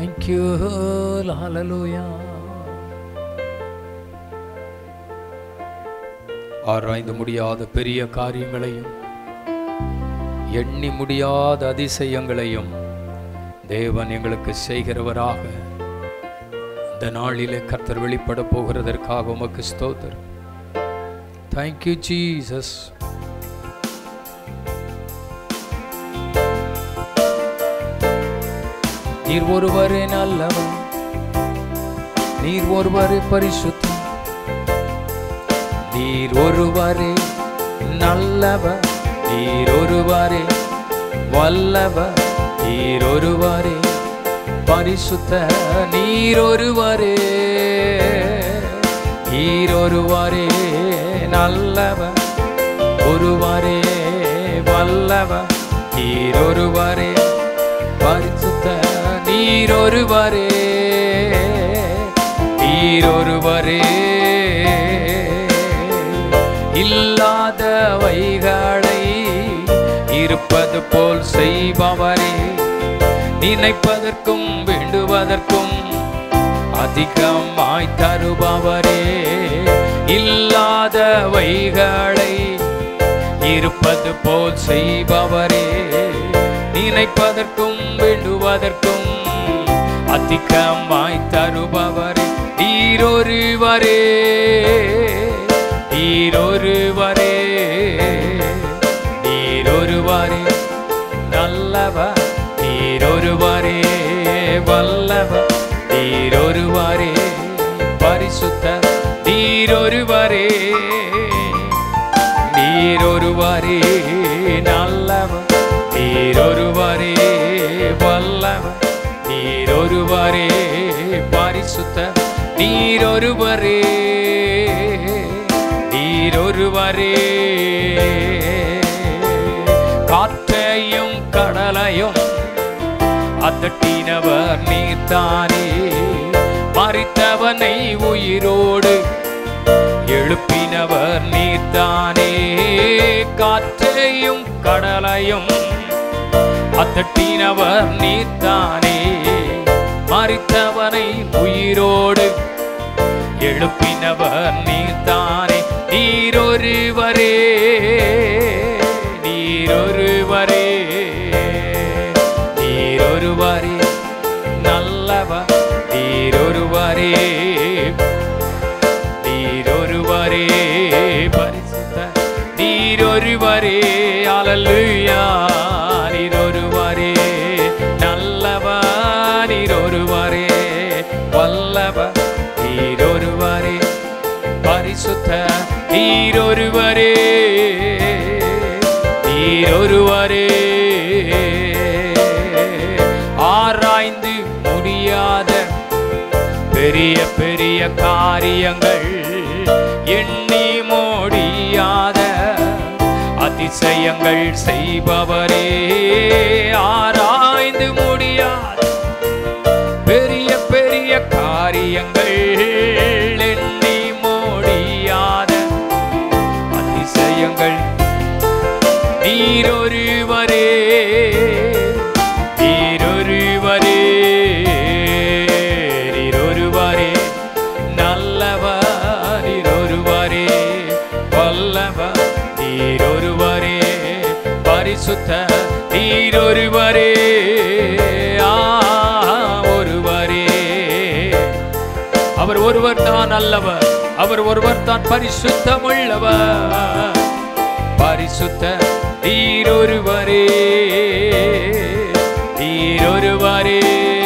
Thank you லாலலூயா ஆராய்ந்து முடியாத பெரிய காரியங்களையும் எண்ணி முடியாத அதிசயங்களையும் தேவன் எங்களுக்கு செய்கிறவராக இந்த நாளிலே கர்த்தர் வெளிப்பட போகிறதற்காக உமக்கு ஸ்தோத்திரம் தேங்க்யூ ஜீசஸ் நீர் ஒருவரே நல்லவர் நீர் ஒருவரே பரிசுத்தம் நீர் ஒருவரே நல்லவர் நீர் ஒருவரே வல்லவர் நீர் ஒருவரே பரிசுத்த நீர் ஒருவரே நீர் ஒருவரே நல்லவர் ஒருவரே வல்லவர் நீர் ஒருவரே பரிசுத்த நீர் ஒருவரே நீர் ஒருவரே இல்லாதவைகளை இருப்பது போல் செய்பவரே நினைப்பதற்கும் வேண்டுவதற்கும் அதிகமாய் தருபவரே இல்லாதவைகளை இருப்பது போல் செய்பவரே நினைப்பதற்கும் வேண்டுவதற்கும் அதிகமாய் தருபவரே நீரொருவரே நீரொருவரே நீரொருவரே நல்லவர் நீரொருவரே வல்லவர் நீரொருவரே பரிசுத்த நீரொருவரே நீரொருவரே நல்லவர் நீரொருவரே வல்லவர் நீரொருவரே பரிசுத்த நீரொருவரே நீரொருவரே காற்றையும் கடலையும் அதட்டினவர் நீர்த்தானே மறித்தவனை உயிரோடு எழுப்பினவர் நீர்த்தானே காற்றையும் கடலையும் அதட்டினவர் நீர்த்தானே மறித்தவனை உயிரோடு எழுப்பினவர் நீர்த்தானே நீரொருவரே நீரொருவரே நீரொருவரே நல்லவர் நீரொருவரே நீரொருவரே பரிசுத்த நீரொருவரே அலல்லுயா நீரொருவரே நல்லவா நீரொருவரே வல்லவ நீரொருவரே பரிசுத்த நீரொருவரே நீரொருவரே ஆராய்ந்து முடியாத பெரிய பெரிய காரியங்கள் எண்ணி முடியாத அதிசயங்கள் செய்பவரே ஆராய்ந்து முடியாத பெரிய பெரிய காரியங்கள் எண்ணி முடியாத அதிசயங்கள் நீரொருவரே நீரொருவரே நீரொருவரே நல்லவர் நீரொருவரே வல்லவர் நீரொருவரே பரிசுத்த நீரொருவரே ஆ, ஒருவரே அவர் ஒருவர் தான் நல்லவர் அவர் ஒருவர் தான் பரிசுத்தமுள்ளவர் பரிசுத்த நீரொருவரே நீரொருவரே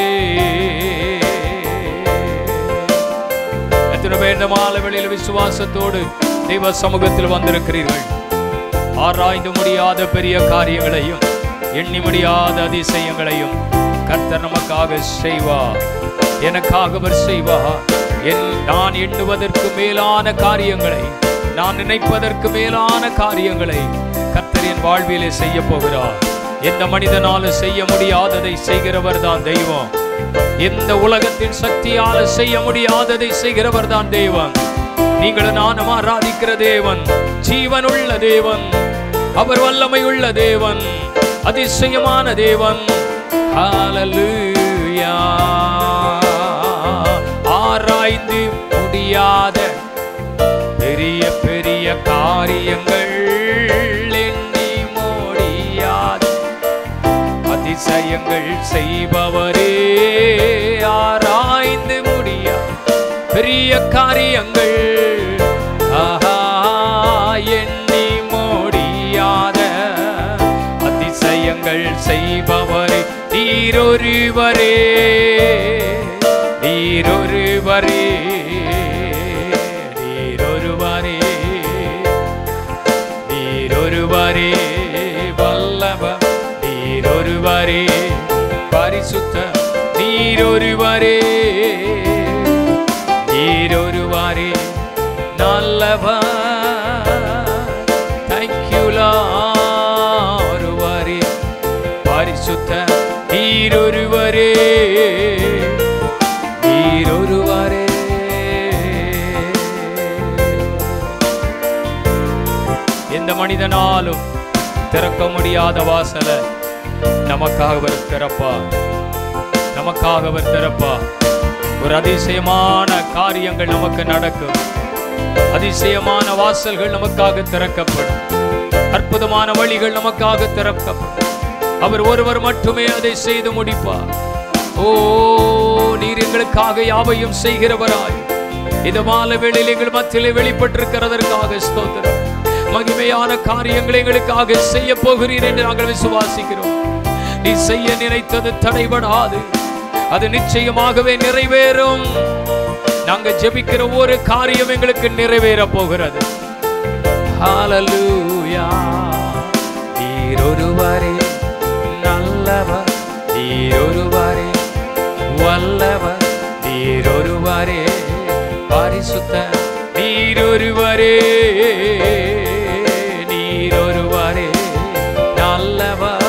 எத்தனை பேர் இந்த மாலை வெளியில் விசுவாசத்தோடு தெய்வ சமூகத்தில் வந்திருக்கிறீர்கள் ஆராய்ந்து முடியாத பெரிய காரியங்களையும் எண்ணி முடியாத அதிசயங்களையும் கர்த்தர் நமக்காக செய்வார் எனக்காக அவர் செய்வார் என் நான் எண்ணுவதற்கு மேலான காரியங்களை நான் நினைப்பதற்கு மேலான காரியங்களை கர்த்தர் என் வாழ்விலே செய்ய போகிறார் எந்த மனிதனாலும் செய்ய முடியாததை செய்கிறவர் தான் தெய்வம் எந்த உலகத்தின் சக்தியால செய்ய முடியாததை செய்கிறவர் தான் தேவன் நீங்களும் நானும் ஆராதிக்கிற தேவன் ஜீவனுள்ள தேவன் அவர் வல்லமை உள்ள தேவன் அதிசயமான தேவன் ஹalleluya காரியங்கள் எண்ணி முடியாத அதிசயங்கள் செய்பவரே ஆராய்ந்து முடியா பெரிய காரியங்கள் ஆஹா எண்ணி முடியாத அதிசயங்கள் செய்பவரே நீரொருவரே நீரொருவரே நீரொருவரே நீரொருவரே வல்லவ நீரொருவரே பரிசுத்த நீரொருவரே நீரொருவரே நல்லவ ஒருவரே பரிசுத்த நீரொருவரே நீரொருவரே எந்த மனிதனாலும் திறக்க முடியாத வாசல நமக்காக அவர் திறப்பா நமக்காக அவர் திறப்பா ஒரு அதிசயமான காரியங்கள் நமக்கு நடக்கும் அதிசயமான வாசல்கள் நமக்காக திறக்கப்படும் அற்புதமான வழிகள் நமக்காக திறக்கப்படும் அவர் ஒருவர் மட்டுமே அதை செய்து முடிப்பார் ஓ நீர் எங்களுக்காக யாவையும் செய்கிறவராய் இந்த மாலை வேளையில் எங்கள் மத்தியிலே வெளிப்பட்டிருக்கிறதற்காக ஸ்தோத்திரம் மகிமையான காரியங்களை எங்களுக்காக செய்ய போகிறீர் என்று நாங்கள் விசுவாசிக்கிறோம் நீ செய்ய நினைத்தது தடைபடாது அது நிச்சயமாகவே நிறைவேறும் நாங்க ஜெபிக்கிற ஒரு காரியம் எங்களுக்கு நிறைவேற போகிறது ஹalleluya நீர் ஒருவரே நல்லவர் நீர் ஒருவரே வல்லவர் நீர் ஒருவரே பரிசுத்த நீர் ஒருவரே நீர் ஒருவரே நல்லவர்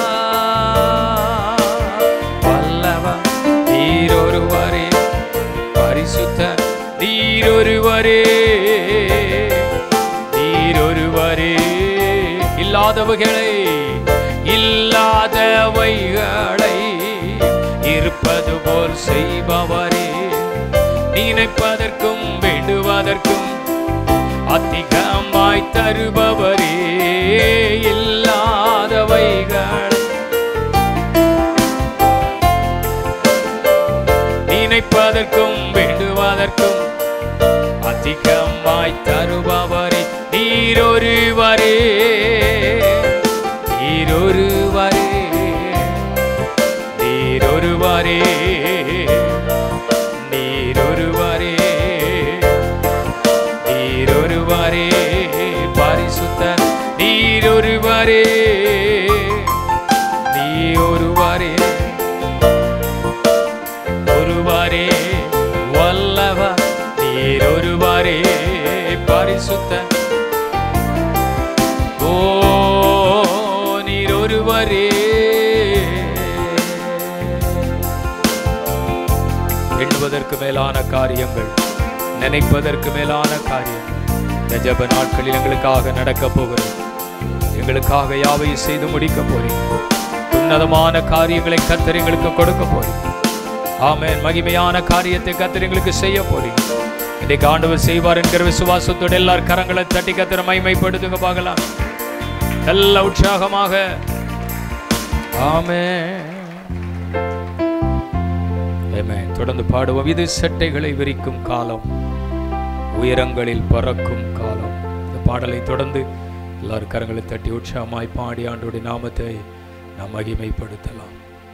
வல்லவர் நீர் ஒருவரே பரிசுத்த நீர் ஒருவரே நீர் ஒருவரே இல்லாதவைகளை இல்லாதவைகளை இருப்பது போல் செய்பவரே நினைப்பதற்கும் வேண்டுவதற்கும் அதிகமாய் தருபவரே இல்லாதவைகள் நினைப்பதற்கும் வேண்டுவதற்கும் அதிகமாய் தருபவரே நீரொருவரே நீரொருவரே நீரொருவரே நீரொருவரே நீரொருவரே பரிசுத்த நீரொருவரே நீ ஒருவரே ஒருவரே வல்லவ நீர் ஒருவரே பரிசுத்த ஓ நீர் ஒருவரே எண்ணுவதற்கு மேலான காரியங்கள் நினைப்பதற்கு மேலான காரியம் இந்த ஜெப நாட்களில் எங்களுக்காக நடக்க போகிறோம் எங்களுக்காக யாவையும் செய்து முடிக்க போறீங்க உன்னதமான காரியங்களை கத்தர் எங்களுக்கு கொடுக்க போறீங்க ஆமென் மகிமையான காரியத்தை கத்தர் எங்களுக்கு செய்ய போறீங்க இன்றைக்கு ஆண்டவர் செய்வார் என்கிற விசுவாசத்தோடு எல்லார் கரங்களை தட்டி கத்தரை மகிமைப்படுத்துங்க பார்க்கலாம் நல்ல உற்சாகமாக ஆமென் ஆமென் தொடர்ந்து பாடுவோம் இது செட்டைகளை விரிக்கும் காலம் உயரங்களில் பறக்கும் காலம் இந்த பாடலை தொடர்ந்து எல்லாரும் கரங்களை தட்டி உற்சாகமாய் பாடி ஆண்டோடைய நாமத்தை நாம் மகிமைப்படுத்தலாம்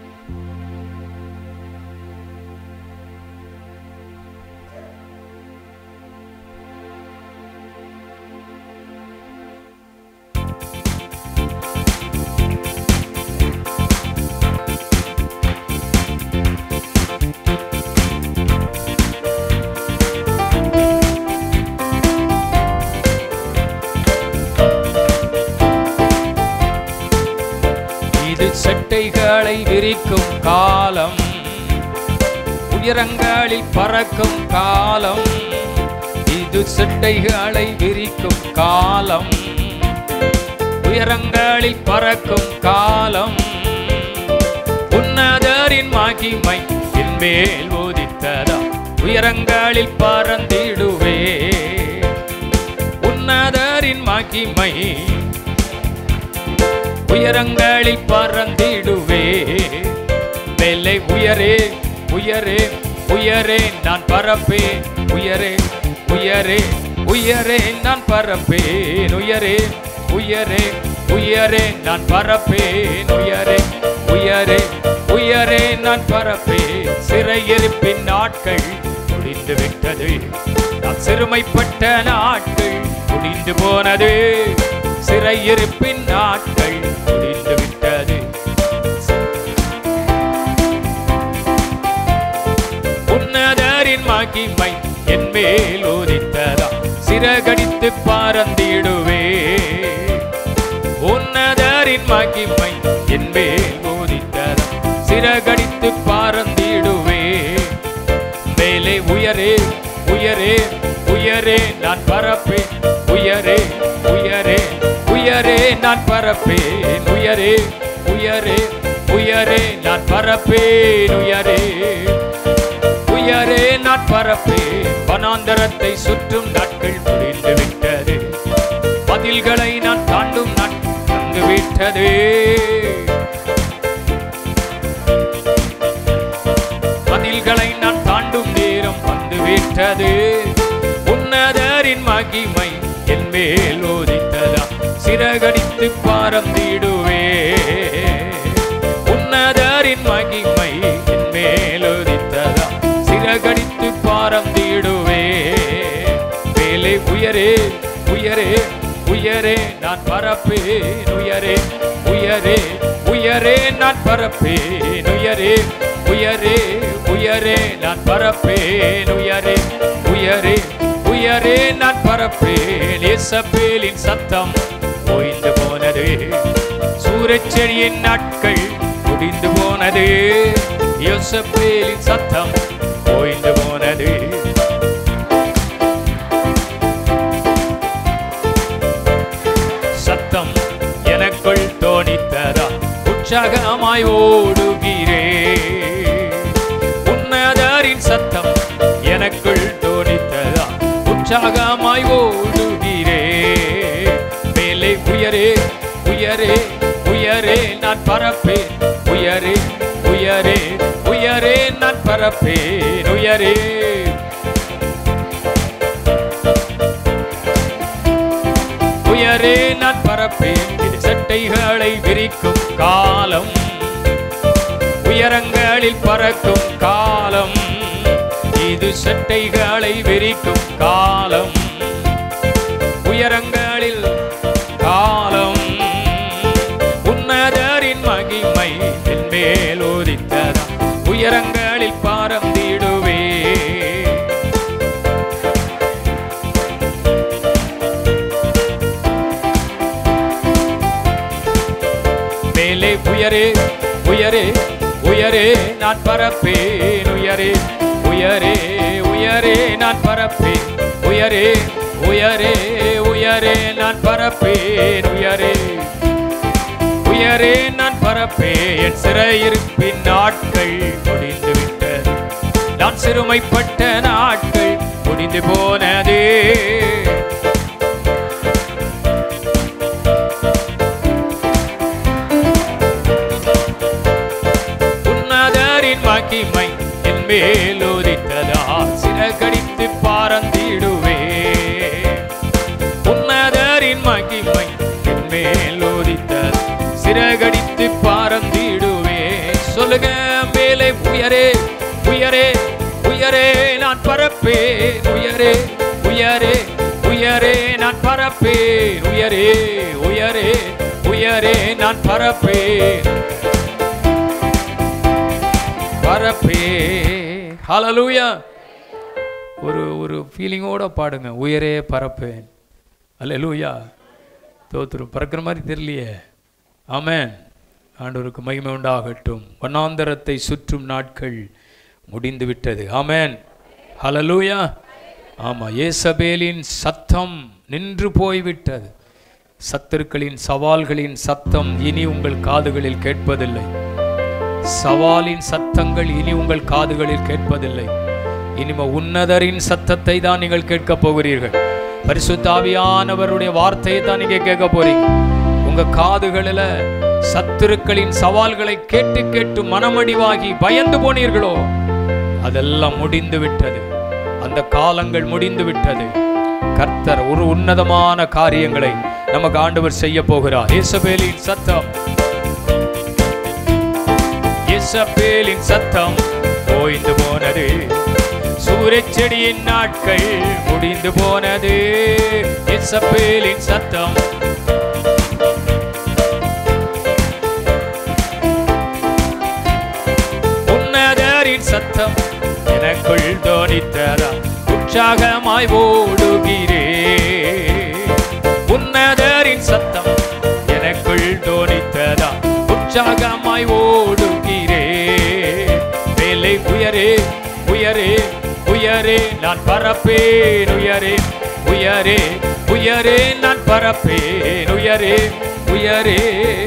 இது செட்டைகளை விரிக்கும் காலம் உயரங்களில் பறக்கும் காலம் இது செட்டைகளை விரிக்கும் காலம் உயரங்களில் பறக்கும் காலம் உன்னதரின் மகிமை என் மேல் உதித்ததா உயரங்களில் பறந்திடுவே உன்னதரின் மகிமை உயரங்களில் பறந்திடுவே மேலே உயரே உயரே உயரே நான் பறப்பேன் உயரே உயரே உயரே நான் பறப்பேன் உயரே உயரே உயரே நான் பறப்பேன் உயரே உயரே உயரே நான் பறப்பேன் சிறையிருப்பின் நாட்கள் முடிந்து விட்டது நான் சிறுமைப்பட்ட நாட்கள் முடிந்து போனது சிறையிருப்பின் நாட்கள் முடிந்து விட்டது உன்னதரின் மகிமை என் மேல் உதித்ததா சிறகடித்து பறந்திடுவே உன்னதரின் மகிமை என் மேல் உதித்ததா சிறகடித்து பறந்திடுவே மேலே உயரே உயரே உயரே நான் பறப்பேன் உயரே உயரே உயரே நான் பறப்பேன் உயரே உயரே உயரே நான் பறப்பேன் உயரே உயரே நான் பறப்பேன் வனாந்தரத்தை சுற்றும் நாட்கள் முடிந்து விட்டது பதில்களை நான் தாண்டும் நாட்கள் வந்து விட்டது பதில்களை நான் தாண்டும் நேரம் வந்து விட்டது உன்னதரின் மகிமை என் மேல் ஓதித்ததா சிறகடித்து பறந்திடுவே உன்னதரின் மகிமை என் மேல் ஓதித்ததா சிறகடித்து பறந்திடுவே மேலே உயரே உயரே உயரே நான் பறப்பேன் உயரே உயரே உயரே நான் பறப்பேன் உயரே உயரே உயரே நான் பறப்பேன் உயரே உயரே உயரே நான் பறப்பேன் இயேசப்பேலின் சத்தம் ஓய்ந்து போனது சூரச்செடியின் நாட்கள் முடிந்து போனது யோசப்பேலின் சத்தம் ஓய்ந்து போனது சத்தம் எனக்குள் தோணித்ததா உற்சாகமாய் ஓடுகிறே உன்னதரின் சத்தம் எனக்குள் தோணித்ததா உற்சாகமாய் ஓடுகிறே மேலே உயரே உயரே உயரே நான் பறப்பேன் உயரே உயரே உயரே நான் பறப்பேன் உயரே உயரே நான் பறப்பேன் இது சட்டைகளை விரிக்கும் காலம் உயரங்களில் பறக்கும் காலம் இது சட்டைகளை விரிக்கும் காலம் உயரங்களில் காலம் உன்னதரின் மகிமை என் மேல் உதித்ததா உயரங்களில் பறந்திடுவே மேலே உயரே உயரே உயரே நான் பறப்பேன் உயரே உயரே உயரே நான் பறப்பேன் உயரே உயரே உயரே நான் பறப்பேன் உயரே உயரே நான் பறப்பேன் என் சிறையிருப்பின் நாட்கள் முடிந்து விட்டது நான் சிறுமைப்பட்ட நாட்கள் முடிந்து போனதே உன்னதரின் மகிமை என் மேல் உதித்ததா சிறகடித்து பறந்திடுவே உன்னதரின் மகிமை என் மேல் உதித்தது சிறகடித்து பறந்திடுவே சொல்லுங்க மேலே உயரே உயரே உயரே நான் பறப்பேன் உயரே உயரே உயரே நான் பறப்பேன் உயரே உயரே உயரே நான் பறப்பேன் பரப்பே ஹalleluya ஒரு ஒரு ஃபீலிங்கோட பாடுங்க உயரே பரப்பேன் அல்லேலூயா தோத்துரும் பறக்கிற மாதிரி தெரியலையே ஆமென் ஆண்டவருக்கு மகிமை உண்டாகட்டும் வண்ணாந்தரத்தை சுற்றும் நாட்கள் முடிந்து விட்டது ஆமென் ஹalleluya ஆமா ஏசபேலின் சத்தம் நின்று போய்விட்டது சத்துருக்களின் சவால்களின் சத்தம் இனி உங்கள் காதுகளில் கேட்பதில்லை சவாலின் சத்தங்கள் இனி உங்கள் காதுகளில் கேட்பதில்லை இனிமே உன்னதரின் சத்தத்தை தான் நீங்கள் கேட்கப் போகிறீர்கள் பரிசுத்தாவியானவருடைய வார்த்தையை தான் நீங்க கேட்க போறீங்க உங்க காதுகளில சத்துருக்களின் சவால்களை கேட்டு கேட்டு மனமடிவாகி பயந்து போனீர்களோ அதெல்லாம் முடிந்து விட்டது அந்த காலங்கள் முடிந்து விட்டது கர்த்தர் ஒரு உன்னதமான காரியங்களை நமக்கு ஆண்டவர் செய்ய போகிறார் இயேசபேலின் சத்தம் இயேசபேலின் சத்தம் ஓய்ந்து போனது சூரச்செடியின் நாட்கள் முடிந்து போனது இயேசபேலின் சத்தம் உன்னதரின் சத்தம் எனக்குள் தோனித்ததா உற்சாகமாய் ஓடுகிறே உன்னதரின் சத்தம் எனக்குள் தோனித்ததா உற்சாகமாய் ஓடுகிறே மேலே உயரே உயரே உயரே நான் பரப்பேன் உயரே உயரே உயரே நான் பரப்பேன் உயரே உயரே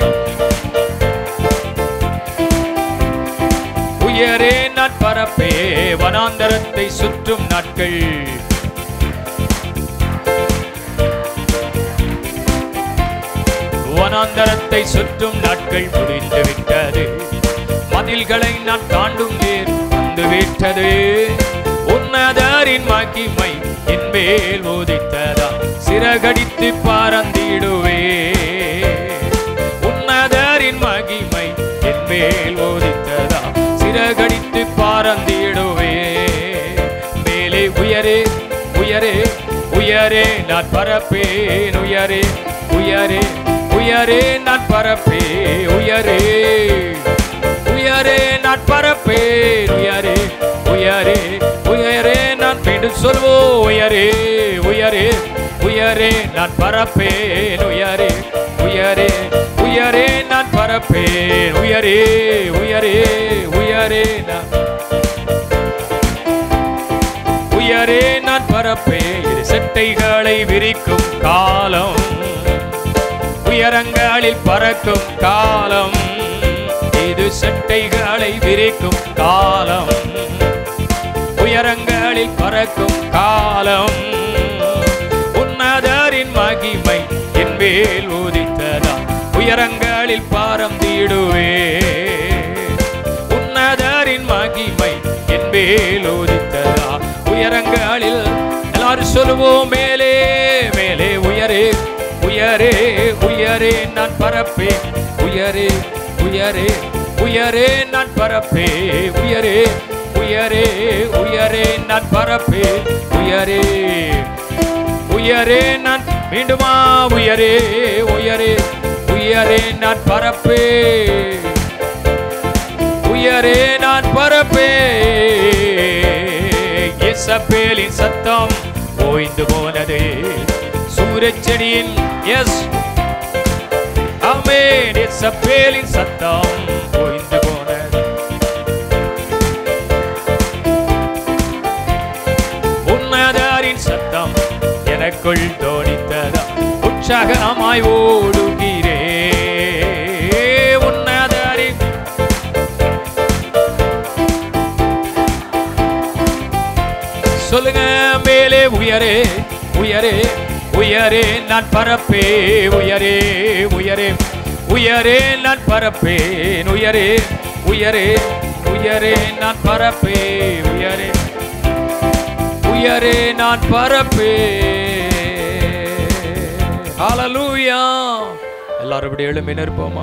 உயரே நான் பரப்பே வனாந்தரத்தை சுற்றும் நாட்கள் வனாந்தரத்தை சுற்றும் நாட்கள் முடிந்து விட்டது மதில்களை நான் தாண்டும் நேர் வந்து விட்டது உன்னதரின் மகிமை என் மேல் உதித்ததா சிறகடித்து பறந்திடுவே உன்னதரின் மகிமை என் மேல் உதித்ததா சிறகடித்து பறந்திடுவே மேலே உயரே உயரே உயரே நான் பரப்பேன் உயரே உயரே உயரே நான் பரப்பே உயரே உயரே நான் பரப்பேன் உயரே உயரே உயரே நான் மீண்டும் சொல்வோம் உயரே உயரே உயரே நான் பரப்பேன் உயரே உயரே உயரே நான் பரப்பேன் உயரே உயரே உயரே நான் உயரே நான் பரப்பேன் இரு செட்டைகளை விரிக்கும் காலம் உயரங்களில் பறக்கும் காலம் இது செட்டைகளை விரிக்கும் காலம் உயரங்களில் பறக்கும் காலம் உன்னதரின் மகிமை என் மேல் உதித்ததா உயரங்களில் பறந்திடுவே உன்னதரின் மகிமை என் மேல் உதித்ததா உயரங்களில் எல்லாரும் சொல்லுவோம் மேலே மேலே உயரே உயரே உயரே நான் பரப்பே உயரே உயரே உயரே நான் பரப்பே உயரே உயரே உயரே நான் பரப்பே உயரே உயரே நான் மீண்டுமா உயரே உயரே உயரே நான் பரப்பே உயரே நான் பரப்பே இசப்பேலின் சத்தம் ஓய்ந்து போனது சூரச்செடியின் எஸ் அமேன் இசப்பேலின் சத்தம் ஓய்ந்து போனது உன்னதாரின் சத்தம் எனக்குள் தோணித்ததா உற்சாகமாய் ஓடுகிறே உன்னதாரின் சொல்லுங்க மேலே உயரே உயரே உயரே நான் பரப்பே உயரே உயரே உயரே நான் பரப்பேன் உயரே உயரே உயரே நான் பரப்பே உயரே உயரே நான் பரப்பே ஹalleluya எல்லாரும் இப்படி எழும்பி நிற்போமா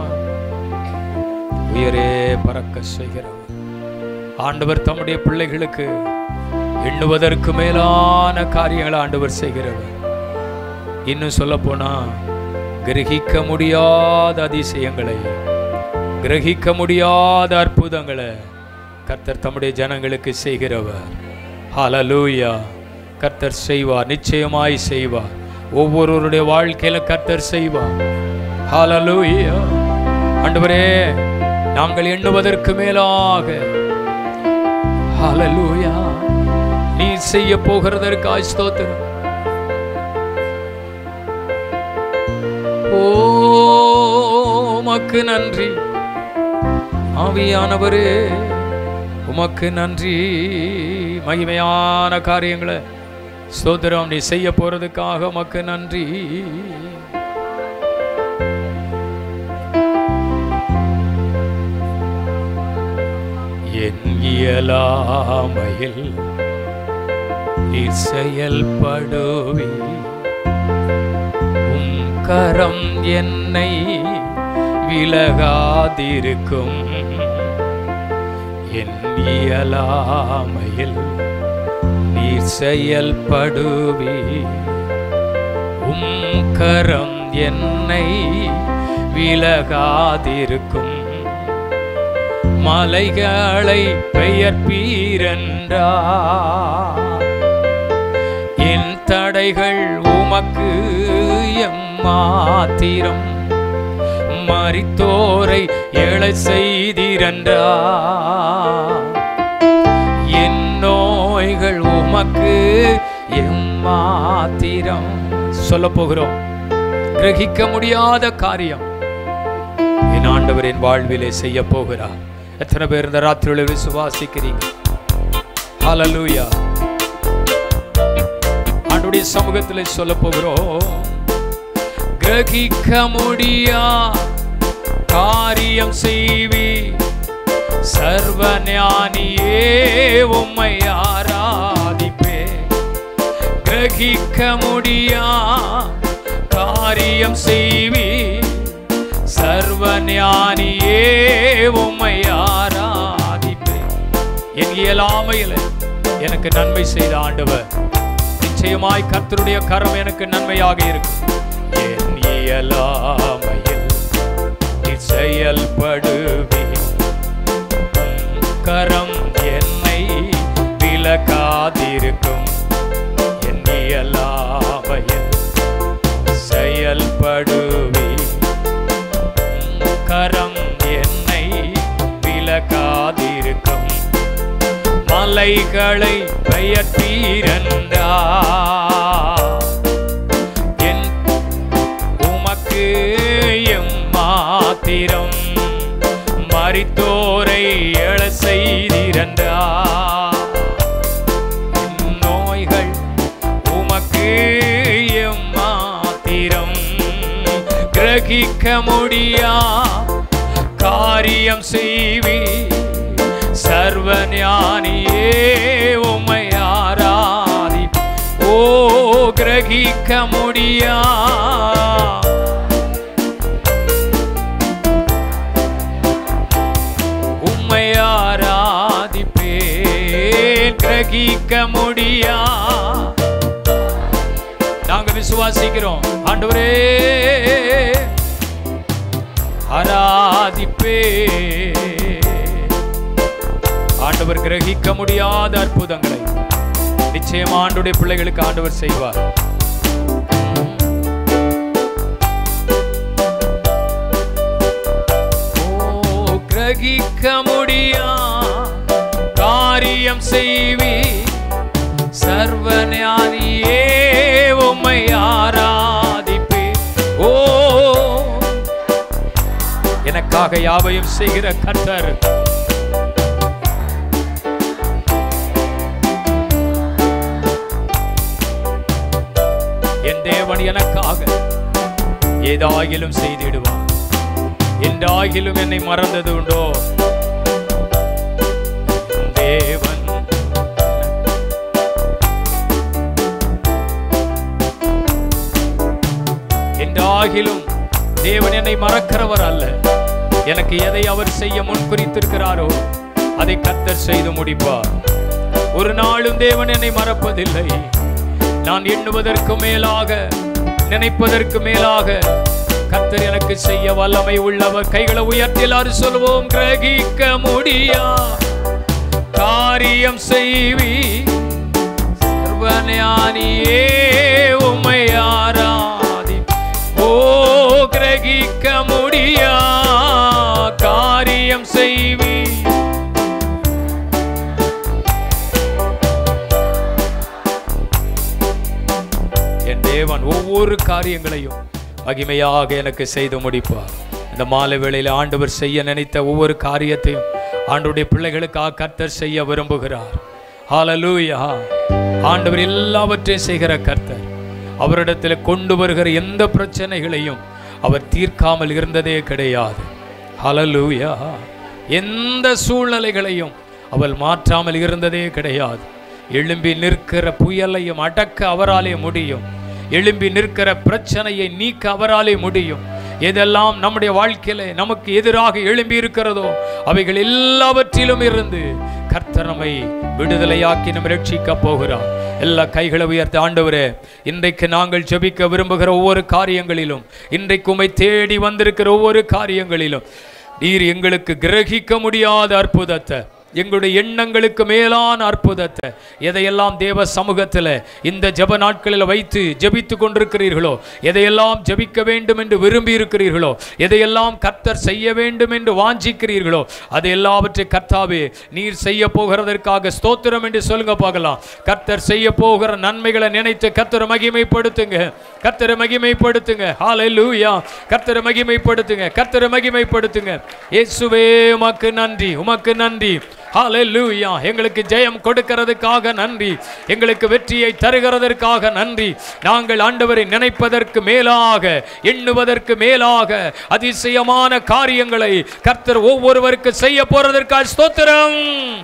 உயரே பறக்க செய்கிறவர் ஆண்டவர் தம்முடைய பிள்ளைகளுக்கு எண்ணுவதற்கு மேலான காரியங்களை ஆண்டவர் செய்கிறவர் இன்னும் சொல்ல போனா கிரகிக்க முடியாத அதிசயங்களை கிரகிக்க முடியாத அற்புதங்களை கர்த்தர் தம்முடைய ஜனங்களுக்கு செய்கிறவர் ஹalleluya கர்த்தர் செய்வார் நிச்சயமாய் செய்வார் ஒவ்வொருவருடைய வாழ்க்கையில கர்த்தர் செய்வார் ஹalleluya ஆண்டவரே நாங்கள் எண்ணுவதற்கு மேலாக ஹalleluya நீ செய்ய போகிறதற்காய் ஸ்தோத்திரம் ஓ உமக்கு நன்றி ஆவியானவரே உமக்கு நன்றி மகிமையான காரியங்களை ஸ்தோத்திரம் நீ செய்ய போறதுக்காக உமக்கு நன்றி என் இயலாமையில் நீர் செயல்படுவே உம் கரம் என்னை விலகாதிருக்கும் என் இயலாமையில் நீர் செயல்படுவே உம் கரம் என்னை விலகாதிருக்கும் மலைகளை பெயர்ப்பீரன்றா என் தடைகள் உமக்கு எம்மாத்திரம் மரித்தோரை எழை செய்திரன்றா என் நோய்கள் உமக்கு எம்மாத்திரம் சொல்ல போகிறோம் கிரகிக்க முடியாத காரியம் என் ஆண்டவர் என் வாழ்விலே செய்ய போகிறார் எத்தனை பேர் இந்த ராத்திரியில விசுவாசிக்கிறீங்க ஹalleluya ஆண்டுடைய சமூகத்தில் சொல்ல போகிறோம் கிரகிக்க முடியா காரியம் செய்வி சர்வ ஞானியே உம்மை ஆராதிப்பே கிரகிக்க முடியா காரியம் செய்வி சர்வ ஞானியே உம்மை ஆராதிப்பே என் இயலாமையில் எனக்கு நன்மை செய்த ஆண்டவர் நிச்சயமாய் கர்த்தருடைய கரம் எனக்கு நன்மையாக இருக்கும் என் இயலாமையில் நீ செயல்படுவே உம் கரம் என்னை விலகாதிருக்கும் என் இயலாமையில் செயல்படுவே உம் கரம் என்னை விலகாதிருக்கும் மலைகளை பெயர்த்தீரன்றா என் உமக்கு எம்மாத்திரம் மரித்தோரை எழ செய்திரன்றா என் நோய்கள் உமக்கு எம்மாத்திரம் கிரகிக்க முடியா காரியம் செய்வி சர்வ ஞானியே உம்மை ஆராதி ஓ கிரகிக்க முடியா உம்மை ஆராதிப்பேன் கிரகிக்க முடியா நாங்க விசுவாசிக்கிறோம் ஆண்டவரே ஆராதிப்பே ஆண்டவர் கிரகிக்க முடியாத அற்புதங்களை நிச்சயம் ஆண்டுடைய பிள்ளைகளுக்கு ஆண்டவர் செய்வார் ஓ கிரகிக்க முடியா காரியம் செய்வி சர்வ ஞானியே உம்மை ஆராதிப்பே ஓ எனக்காக யாவையும் செய்கிற கர்த்தர் என் தேவன் எனக்காக ஏதாகிலும் செய்திடுவார் என்றாகிலும் என்னை மறந்தது உண்டோ என் தேவன் என்றாகிலும் தேவன் என்னை மறக்கிறவர் அல்ல எனக்கு எதை அவர் செய்ய முன்குறித்திருக்கிறாரோ அதை கர்த்தர் செய்து முடிப்பார் ஒரு நாளும் தேவன் என்னை மறப்பதில்லை நான் எண்ணுவதற்கு மேலாக நினைப்பதற்கு மேலாக கர்த்தர் எனக்கு செய்ய வல்லமை உள்ளவர் கைகளை உயர்த்தி எல்லாரும் சொல்லுவோம் கிரகிக்க முடியா காரியம் செய்வி சர்வஞானியே உம்மை ஆராதி ஓ கிரகிக்க முடியா காரியம் செய்வி என் தேவன் ஒவ்வொரு காரியங்களையும் மகிமையாக எனக்கு செய்து முடிப்பார் இந்த மாலை வேளையில் ஆண்டவர் செய்ய நினைத்த ஒவ்வொரு காரியத்தையும் ஆண்டுடைய பிள்ளைகளுக்காக கர்த்தர் செய்ய விரும்புகிறார் ஹalleluya ஆண்டவர் எல்லாவற்றையும் செய்கிற கர்த்தர் அவரிடத்தில் கொண்டு வருகிற எந்த பிரச்சனைகளையும் அவர் தீர்க்காமல் இருந்ததே கிடையாது ஹalleluya எந்த சூழ்நிலைகளையும் அவள் மாற்றாமல் இருந்ததே கிடையாது எழும்பி நிற்கிற புயலையும் அடக்க அவராலே முடியும் எழும்பி நிற்கிற பிரச்சனையை நீக்க அவராலே முடியும் எதெல்லாம் நம்முடைய வாழ்க்கையில நமக்கு எதிராக எழும்பி இருக்கிறதோ அவைகள் எல்லாவற்றிலும் இருந்து கர்த்தர் நம்மை விடுதலையாக்கி நம்ம ரட்சிக்க போகிறார் எல்லா கைகளை உயர்த்த ஆண்டவரே இன்றைக்கு நாங்கள் ஜெபிக்க விரும்புகிற ஒவ்வொரு காரியங்களிலும் இன்றைக்கு உம்மை தேடி வந்திருக்கிற ஒவ்வொரு காரியங்களிலும் நீர் எங்களுக்கு கிரகிக்க முடியாத அற்புதத்தை எங்களுடைய எண்ணங்களுக்கு மேலான அற்புதத்தை எதையெல்லாம் தேவ சமூகத்தில் இந்த ஜெப நாட்களில் வைத்து ஜெபித்து கொண்டிருக்கிறீர்களோ எதையெல்லாம் ஜெபிக்க வேண்டும் என்று விரும்பி இருக்கிறீர்களோ எதையெல்லாம் கர்த்தர் செய்ய வேண்டும் என்று வாஞ்சிக்கிறீர்களோ அது எல்லாவற்றை கர்த்தாவே நீர் செய்ய போகிறதற்காக ஸ்தோத்திரம் என்று சொல்லுங்க பார்க்கலாம் கர்த்தர் செய்ய போகிற நன்மைகளை நினைத்து கர்த்தரை மகிமைப்படுத்துங்க கர்த்தரை மகிமைப்படுத்துங்க ஹalleluya கர்த்தரை மகிமைப்படுத்துங்க கர்த்தரை மகிமைப்படுத்துங்க இயேசுவே உமக்கு நன்றி உமக்கு நன்றி ஹalleluya எங்களுக்கு ஜெயம் கொடுக்கிறதுக்காக நன்றி எங்களுக்கு வெற்றியை தருகிறதற்காக நன்றி நாங்கள் ஆண்டவரை நினைப்பதற்கு மேலாக எண்ணுவதற்கு மேலாக அதிசயமான காரியங்களை கர்த்தர் ஒவ்வொருவருக்கு செய்ய போறதற்காக ஸ்தோத்திரம்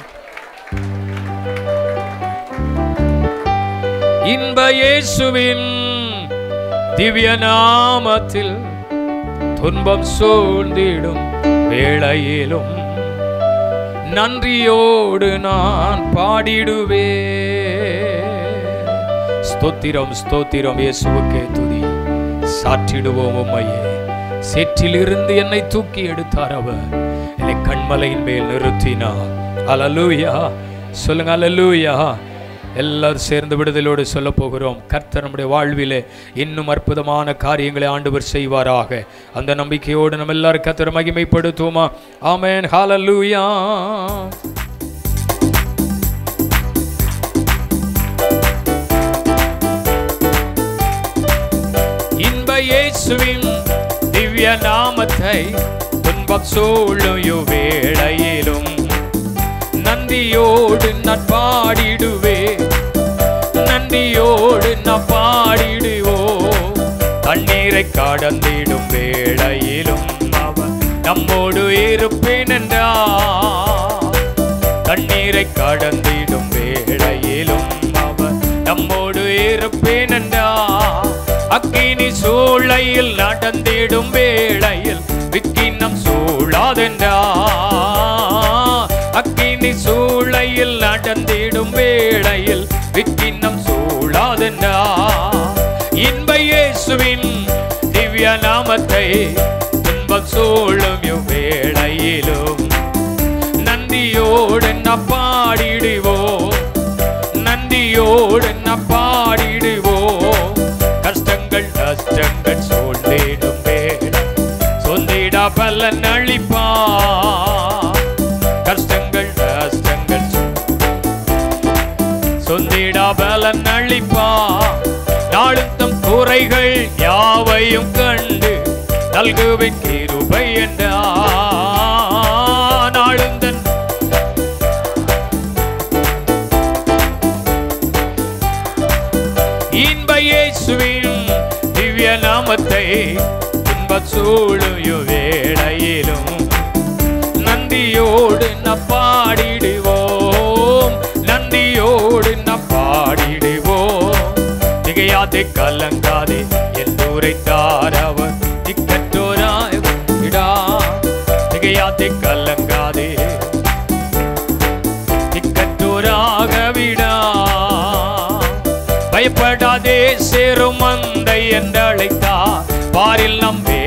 இன்ப இயேசுவின் திவ்ய நாமத்தில் துன்பம் சூழ்ந்திடும் வேளையிலும் நன்றியோடு நான் பாடிடுவே ஸ்தோத்திரம் ஸ்தோத்திரம் இயேசுவுக்கே துதி சாற்றிடுவோம் உம்மையே சேற்றிலிருந்து என்னை தூக்கி எடுத்தார் அவர் என்னை கண்மலையின் மேல் நிறுத்தினார் அலலூயா சொல்லுங்க அலலூயா எல்லாரும் சேர்ந்து விடுதலோடு சொல்ல போகிறோம் கர்த்தர் நம்முடைய வாழ்விலே இன்னும் அற்புதமான காரியங்களை ஆண்டவர் செய்வாராக அந்த நம்பிக்கையோடு நம்ம எல்லாரும் கர்த்தரை மகிமைப்படுத்துவோமா ஆமென் ஹalleluya இன்ப இயேசுவின் திவ்ய நாமத்தை துன்பம் சூழும் வேளையிலும் நந்தியோடு நான் பாடிடுவே நந்தியோடு நான் பாடிடுவோ தண்ணீரை கடந்திடும் வேளையிலும் அவன் நம்மோடு இருப்பேன் என்றா தண்ணீரை கடந்திடும் வேளையிலும் அவன் நம்மோடு இருப்பேன் என்றா அக்கினி சூளையில் நடந்திடும் வேளையில் விக்கினம் சூழாதென்றா அக்கினி சூளையில் நடந்திடும் வேளையில் விக்கினம் சூழாதென்றா இன்ப இயேசுவின் திவ்ய நாமத்தை துன்பம் சூழும் இவ்வேளையிலும் நந்தியோடு நான் பாடிடுவோம் நந்தியோடு நான் பாடிடுவோம் கஷ்டங்கள் நஷ்டங்கள் சூழ்ந்திடும் வேளை சொந்திடா பலன் அளிப்பா கஷ்டங்கள் நஷ்டங்கள் சொந்திடா பலன் அளிப்பா நாளும் தம் குறைகள் யாவையும் கண்டு நல்குவின் கிருபை என்றா நாளும் தன் இன்ப இயேசுவின் திவ்ய நாமத்தை இன்ப சூழு வேளையிலும் நந்தியோடு நான் பாடிடுவோம் நந்தியோடு நான் பாடிடுவோம் திகையாதே கலங்காதே எல்லோரைத்தார் அவர் திக்கற்றோராய் விடா திகையாதே கலங்காதே திக்கற்றோராக விடா பயப்படாதே சேரும் மந்தை என்று அழைத்தார் பாரில் நம்பே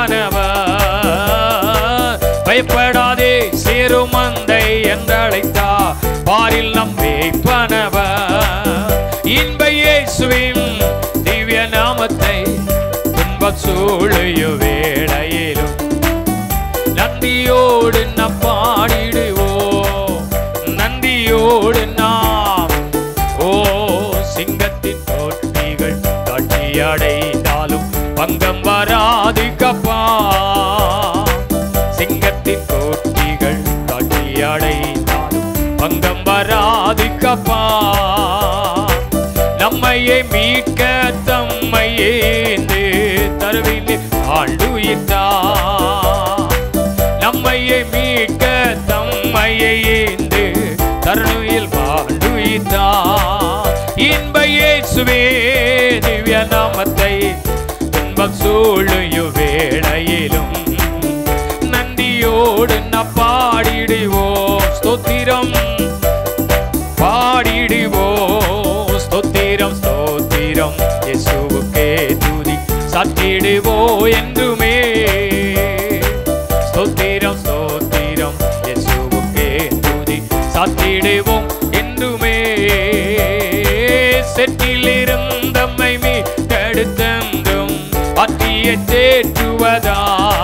பனவர் பயப்படாதே சேரும் மந்தை என்று அழைத்தார் பாரில் நம்பே பனவர் இன்ப இயேசுவின் திவ்ய நாமத்தை துன்ப சூழைய வேளையிலும் நந்தியோடு நாம் பாடிடுவோம் நந்தியோடு நாம் ஓ சிங்கத்தின் போட்டிகள் காட்சி அடைந்தாலும் பங்கம் வராது கப்பா சிங்கத்தின் போட்டிகள் காட்சி அடைந்தாலும் பங்கம் வராது கப்பா தந்தீரப்பா நம்மையே மீட்க தம்மையே தருவிலே ஆண்டுயிர்த்தா நம்மையே மீட்க தம்மையே தருணையில் வாழ்ந்துயிர்த்தா இன்ப இயேசுவே திவ்ய நாமத்தை இன்பம் சூழையு வேளையிலும் நந்தியோடு நான் பாடிடுவோம் ஸ்தோத்திரம் பாடிடுவோம் ஸ்தோத்திரம் ஸ்தோத்திரம் இயேசுவுக்கே துதி சாத்திடுவோ என்றுமே ஸ்தோத்திரம் ஸ்தோத்திரம் இயேசுவுக்கே துதி சாத்திடுவோம் என்றுமே செட்டிலிருந்தம்மை மீட்டெடுத்தென்றும் அத்திய தேற்றுவதா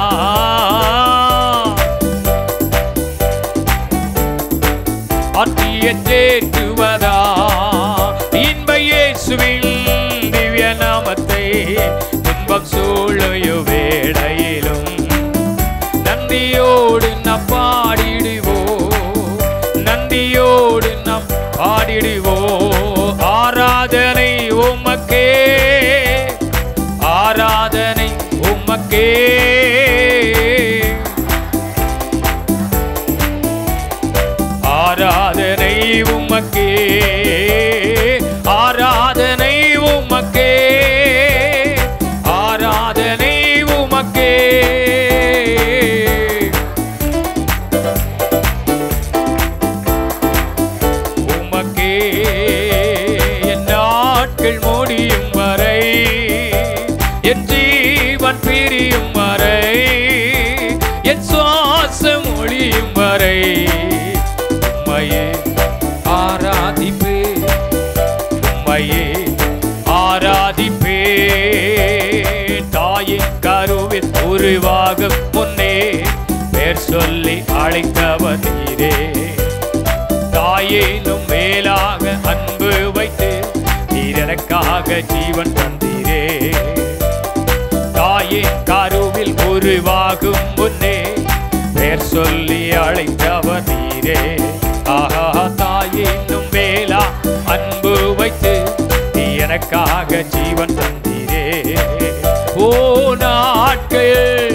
அத்திய தேற்றுவதா இன்ப இயேசுவின் திவ்ய நாமத்தை துன்பம் சூழையோ வேளையிலும் நந்தியோடு நாம் பாடிடுவோ நந்தியோடு நாம் பாடிடுவோ ஆராதனை உமக்கே ஆராதனை உமக்கே ஆராதனை உமக்கே ஆராதனை உமக்கே ஆராதனை உமக்கே உமக்கே என் நாட்கள் முடியும் வரை என் ஜீவன் பிரியும் வரை என் சுவாசம் ஒளியும் வரை உம்மையே ஆராதிப்பே உம்மையே ஆராதிப்பே தாயின் கருவில் உருவாகும் முன்னே பேர் சொல்லி அழைத்தவர் நீரே தாயேனும் மேலாக அன்பு வைத்து நீர் எனக்காக ஜீவன் தந்தீரே தாயின் கருவில் உருவாகும் முன்னே பேர் சொல்லி அழைத்தவர் நீரே ஆஹா தாயினும் மேலா அன்பு வைத்து நீ எனக்காக ஜீவன் தந்தீரே ஓ நாட்கள்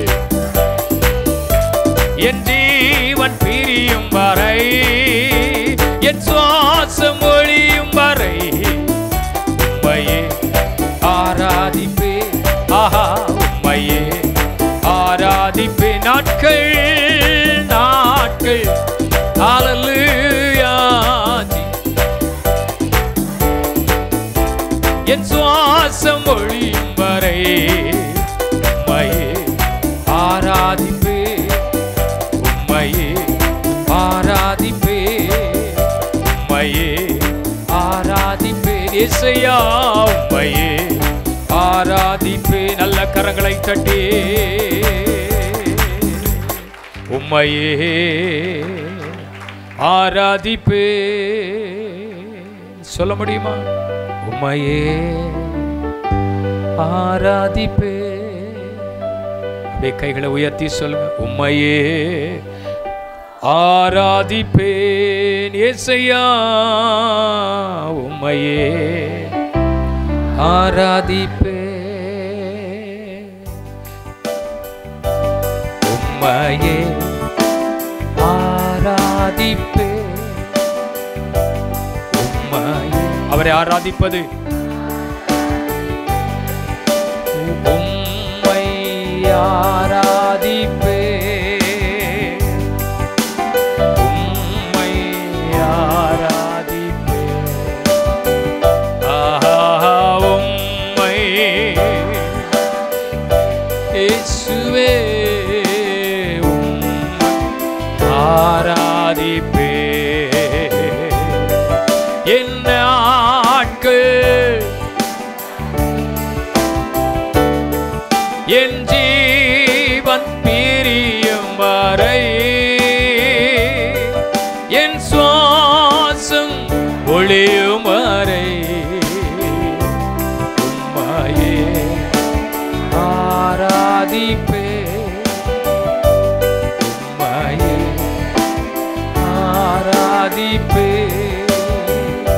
என் ஜீவன் பிரியும் வரை என் சுவாசம் ஒழியும் வரை உம்மையே ஆராதிப்பே ஆஹா உம்மையே ஆராதிப்பே நாட்கள் நாட்கள் ஹalleluya என் சுவாசம் ஒழியும் வரை உம்மையே ஆராதிப்பே உம்மையே ஆராதிப்பே உம்மையே ஆராதிப்பே இசையா உம்மையே ஆராதிப்பே நல்ல கரங்களை தட்டி உம்மையே ஆராதிப்பே சொல்ல முடியுமா உம்மையே ஆராதிப்பே அப்படியே கைகளை உயர்த்தி சொல்லுங்க உம்மையே ஆராதிப்பேன் ஏசையா உம்மையே ஆராதிப்பே உம்மையே ஆராதிப்பே உம்மையே அவரை ஆராதிப்பது உம்மை ஆராதிப்பே உம்மை ஆராதிப்பே ஆஹா உம்மை இயேசுவே உம்மை ஆராதிப்பே என்ன ஆட்கள் என் ஜீவன் பிரியும் வரை என் சுவாசம் ஒளியும் வரை உம்மையே ஆராதிப்பே உம்மையே ஆராதிப்பே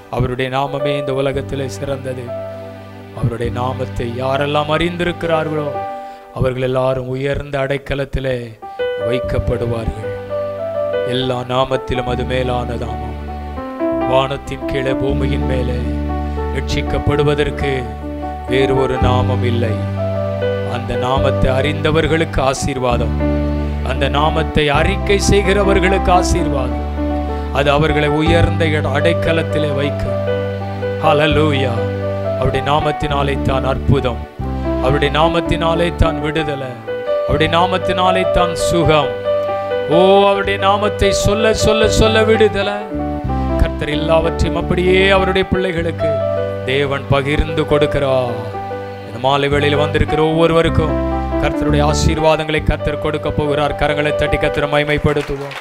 அவருடைய நாமமே இந்த உலகத்திலே சிறந்தது அவருடைய நாமத்தை யாரெல்லாம் அறிந்திருக்கிறார்களோ அவர்கள் எல்லாரும் உயர்ந்த அடைக்கலத்திலே வைக்கப்படுவார்கள் எல்லா நாமத்திலும் அது மேலான நாமம் வானத்தின் கீழே பூமியின் மேலே ரட்சிக்கப்படுவதற்கு வேறு ஒரு நாமம் இல்லை அந்த நாமத்தை அறிந்தவர்களுக்கு ஆசீர்வாதம் அந்த நாமத்தை அறிக்கை செய்கிறவர்களுக்கு ஆசீர்வாதம் அது அவர்களை உயர்ந்த இட- அடைக்கலத்திலே வைக்கும் ஹalleluya அவருடைய நாமத்தினாலே தான் அற்புதம் அவருடைய நாமத்தினாலே தான் விடுதலை அவருடைய நாமத்தினாலே தான் சுகம் ஓ அவருடைய நாமத்தை சொல்ல சொல்ல சொல்ல விடுதலை கர்த்தர் எல்லாவற்றையும் அப்படியே அவருடைய பிள்ளைகளுக்கு தேவன் பகிர்ந்து கொடுக்கிறார் இந்த மாலை வேளையில் வந்திருக்கிற ஒவ்வொருவருக்கும் கர்த்தருடைய ஆசீர்வாதங்களை கர்த்தர் கொடுக்க போகிறார் கரங்களை தட்டி கர்த்தரை மைமைப்படுத்துவோம்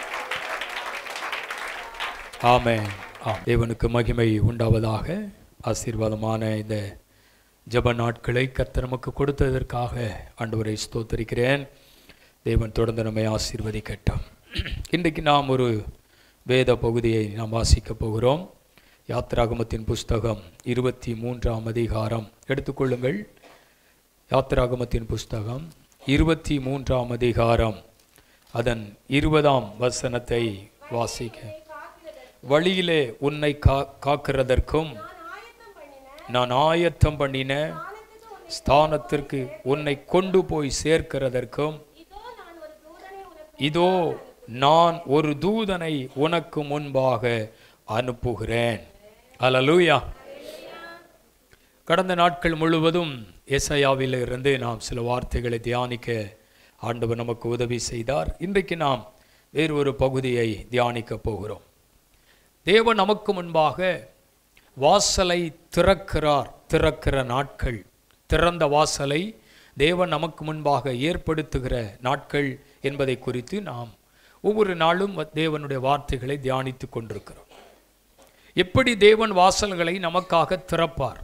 ஆமே ஆம் தேவனுக்கு மகிமை உண்டாவதாக ஆசீர்வாதமான இந்த ஜெப நாட்களை கர்த்தர் நமக்கு கொடுத்ததற்காக ஆண்டவரை ஸ்தோத்தரிக்கிறேன் தேவன் தொடர்ந்து நம்மை ஆசீர்வதிக்கட்டும் இன்றைக்கு நாம் ஒரு வேத பகுதியை நாம் வாசிக்கப் போகிறோம் யாத்ராகமத்தின் புஸ்தகம் இருபத்தி மூன்றாம் அதிகாரம் எடுத்துக்கொள்ளுங்கள் யாத்ராகமத்தின் புஸ்தகம் இருபத்தி மூன்றாம் அதிகாரம் அதன் இருபதாம் வசனத்தை வாசிக்க வழியிலே உன்னை கா காக்கிறதற்கும் நான் ஆயத்தம் பண்ணின ஸ்தானத்திற்கு உன்னை கொண்டு போய் சேர்க்கிறதற்கும் இதோ நான் ஒரு தூதனை உனக்கு முன்பாக அனுப்புகிறேன் அல்லேலூயா கடந்த நாட்கள் முழுவதும் எஸ்ஐயாவில் இருந்து நாம் சில வார்த்தைகளை தியானிக்க ஆண்டவர் நமக்கு உதவி செய்தார் இன்றைக்கு நாம் வேறு ஒரு பகுதியை தியானிக்க போகிறோம் தேவன் நமக்கு முன்பாக வாசலை திறக்கிறார் திறக்கிற நாட்கள் திறந்த வாசலை தேவன் நமக்கு முன்பாக ஏற்படுத்துகிற நாட்கள் என்பதை குறித்து நாம் ஒவ்வொரு நாளும் தேவனுடைய வார்த்தைகளை தியானித்து கொண்டிருக்கிறோம் எப்படி தேவன் வாசல்களை நமக்காக திறப்பார்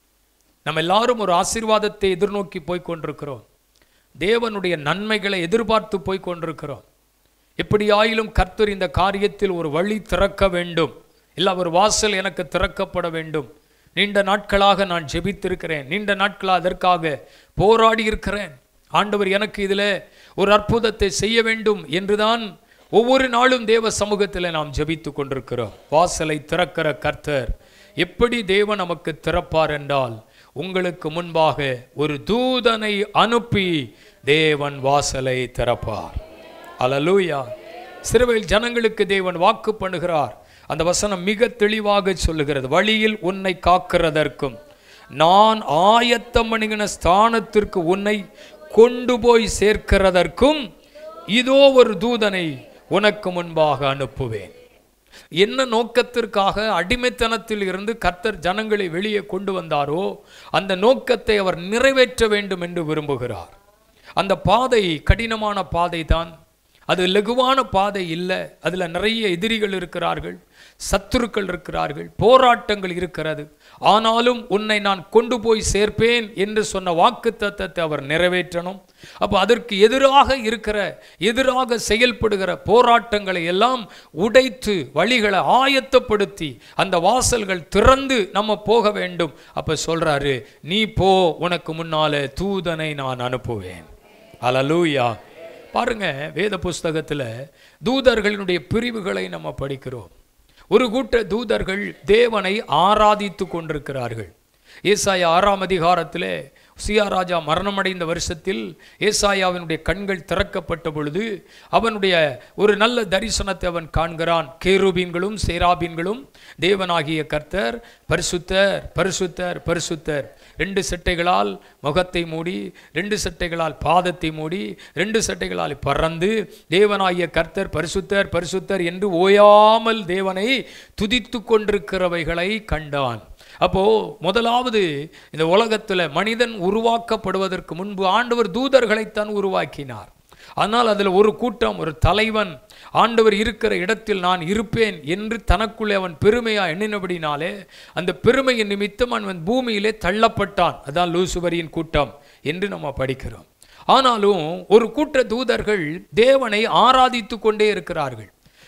நம்ம எல்லாரும் ஒரு ஆசீர்வாதத்தை எதிர்நோக்கி போய் கொண்டிருக்கிறோம் தேவனுடைய நன்மைகளை எதிர்பார்த்து போய் கொண்டிருக்கிறோம் எப்படியாயிலும் கர்த்தர் இந்த காரியத்தில் ஒரு வழி திறக்க வேண்டும் இல்லை ஒரு வாசல் எனக்கு திறக்கப்பட வேண்டும் நீண்ட நாட்களாக நான் ஜெபித்திருக்கிறேன் நீண்ட நாட்களாக அதற்காக போராடி இருக்கிறேன் ஆண்டவர் எனக்கு இதில் ஒரு அற்புதத்தை செய்ய வேண்டும் என்றுதான் ஒவ்வொரு நாளும் தேவ சமூகத்தில் நாம் ஜெபித்து கொண்டிருக்கிறோம் வாசலை திறக்கிற கர்த்தர் எப்படி தேவன் நமக்கு திறப்பார் என்றால் உங்களுக்கு முன்பாக ஒரு தூதனை அனுப்பி தேவன் வாசலை திறப்பார் அல்லேலூயா சிறுவையில் ஜனங்களுக்கு தேவன் வாக்கு பண்ணுகிறார் அந்த வசனம் மிக தெளிவாக சொல்லுகிறது வழியில் உன்னை காக்கிறதற்கும் நான் ஆயத்தம் பண்ணுகிற ஸ்தானத்திற்கு உன்னை கொண்டு போய் சேர்க்கிறதற்கும் இதோ ஒரு தூதனை உனக்கு முன்பாக அனுப்புவேன் என்ன நோக்கத்திற்காக அடிமைத்தனத்தில் இருந்து கர்த்தர் ஜனங்களை வெளியே கொண்டு வந்தாரோ அந்த நோக்கத்தை அவர் நிறைவேற்ற வேண்டும் என்று விரும்புகிறார் அந்த பாதை கடினமான பாதை தான் அது லகுவான பாதை இல்லை அதில் நிறைய எதிரிகள் இருக்கிறார்கள் சத்துருக்கள் இருக்கிறார்கள் போராட்டங்கள் இருக்கிறது ஆனாலும் உன்னை நான் கொண்டு போய் சேர்ப்பேன் என்று சொன்ன வாக்கு தத்தத்தை அவர் நிறைவேற்றணும் அப்போ அதற்கு எதிராக இருக்கிற எதிராக செயல்படுகிற போராட்டங்களை எல்லாம் உடைத்து வழிகளை ஆயத்தப்படுத்தி அந்த வாசல்கள் திறந்து நம்ம போக வேண்டும் அப்போ சொல்றாரு நீ போ உனக்கு முன்னால தூதனை நான் அனுப்புவேன் அலலூயா பாருங்க வேத புஸ்தகத்தில் தூதர்களினுடைய பிரிவுகளை நம்ம படிக்கிறோம் ஒரு கூட்ட தூதர்கள் தேவனை ஆராதித்து கொண்டிருக்கிறார்கள் ஏசாயா ஆறாம் அதிகாரத்திலே சியா ராஜா மரணமடைந்த வருஷத்தில் ஏசாயாவினுடைய கண்கள் திறக்கப்பட்ட பொழுது அவனுடைய ஒரு நல்ல தரிசனத்தை அவன் காண்கிறான் கேருபீன்களும் சேராபீன்களும் தேவனாகிய கர்த்தர் பரிசுத்தர் பரிசுத்தர் பரிசுத்தர் ரெண்டு சட்டைகளால் முகத்தை மூடி ரெண்டு சட்டைகளால் பாதத்தை மூடி ரெண்டு சட்டைகளால் பறந்து தேவனாகிய கர்த்தர் பரிசுத்தர் பரிசுத்தர் என்று ஓயாமல் தேவனை துதித்து கொண்டிருக்கிறவைகளை கண்டான் அப்போ முதலாவது இந்த உலகத்தில் மனிதன் உருவாக்கப்படுவதற்கு முன்பு ஆண்டவர் தூதர்களைத்தான் உருவாக்கினார் ஆனால் அதில் ஒரு கூட்டம் ஒரு தலைவன் ஆண்டவர் இருக்கிற இடத்தில் நான் இருப்பேன் என்று தனக்குள்ளே அவன் பெருமையா எண்ணினபடினாலே அந்த பெருமையின் நிமித்தம் அவன் பூமியிலே தள்ளப்பட்டான் அதான் லூசுவரியின் கூட்டம் என்று நம்ம படிக்கிறோம் ஆனாலும் ஒரு கூட்ட தூதர்கள் தேவனை ஆராதித்து கொண்டே இருக்கிறார்கள்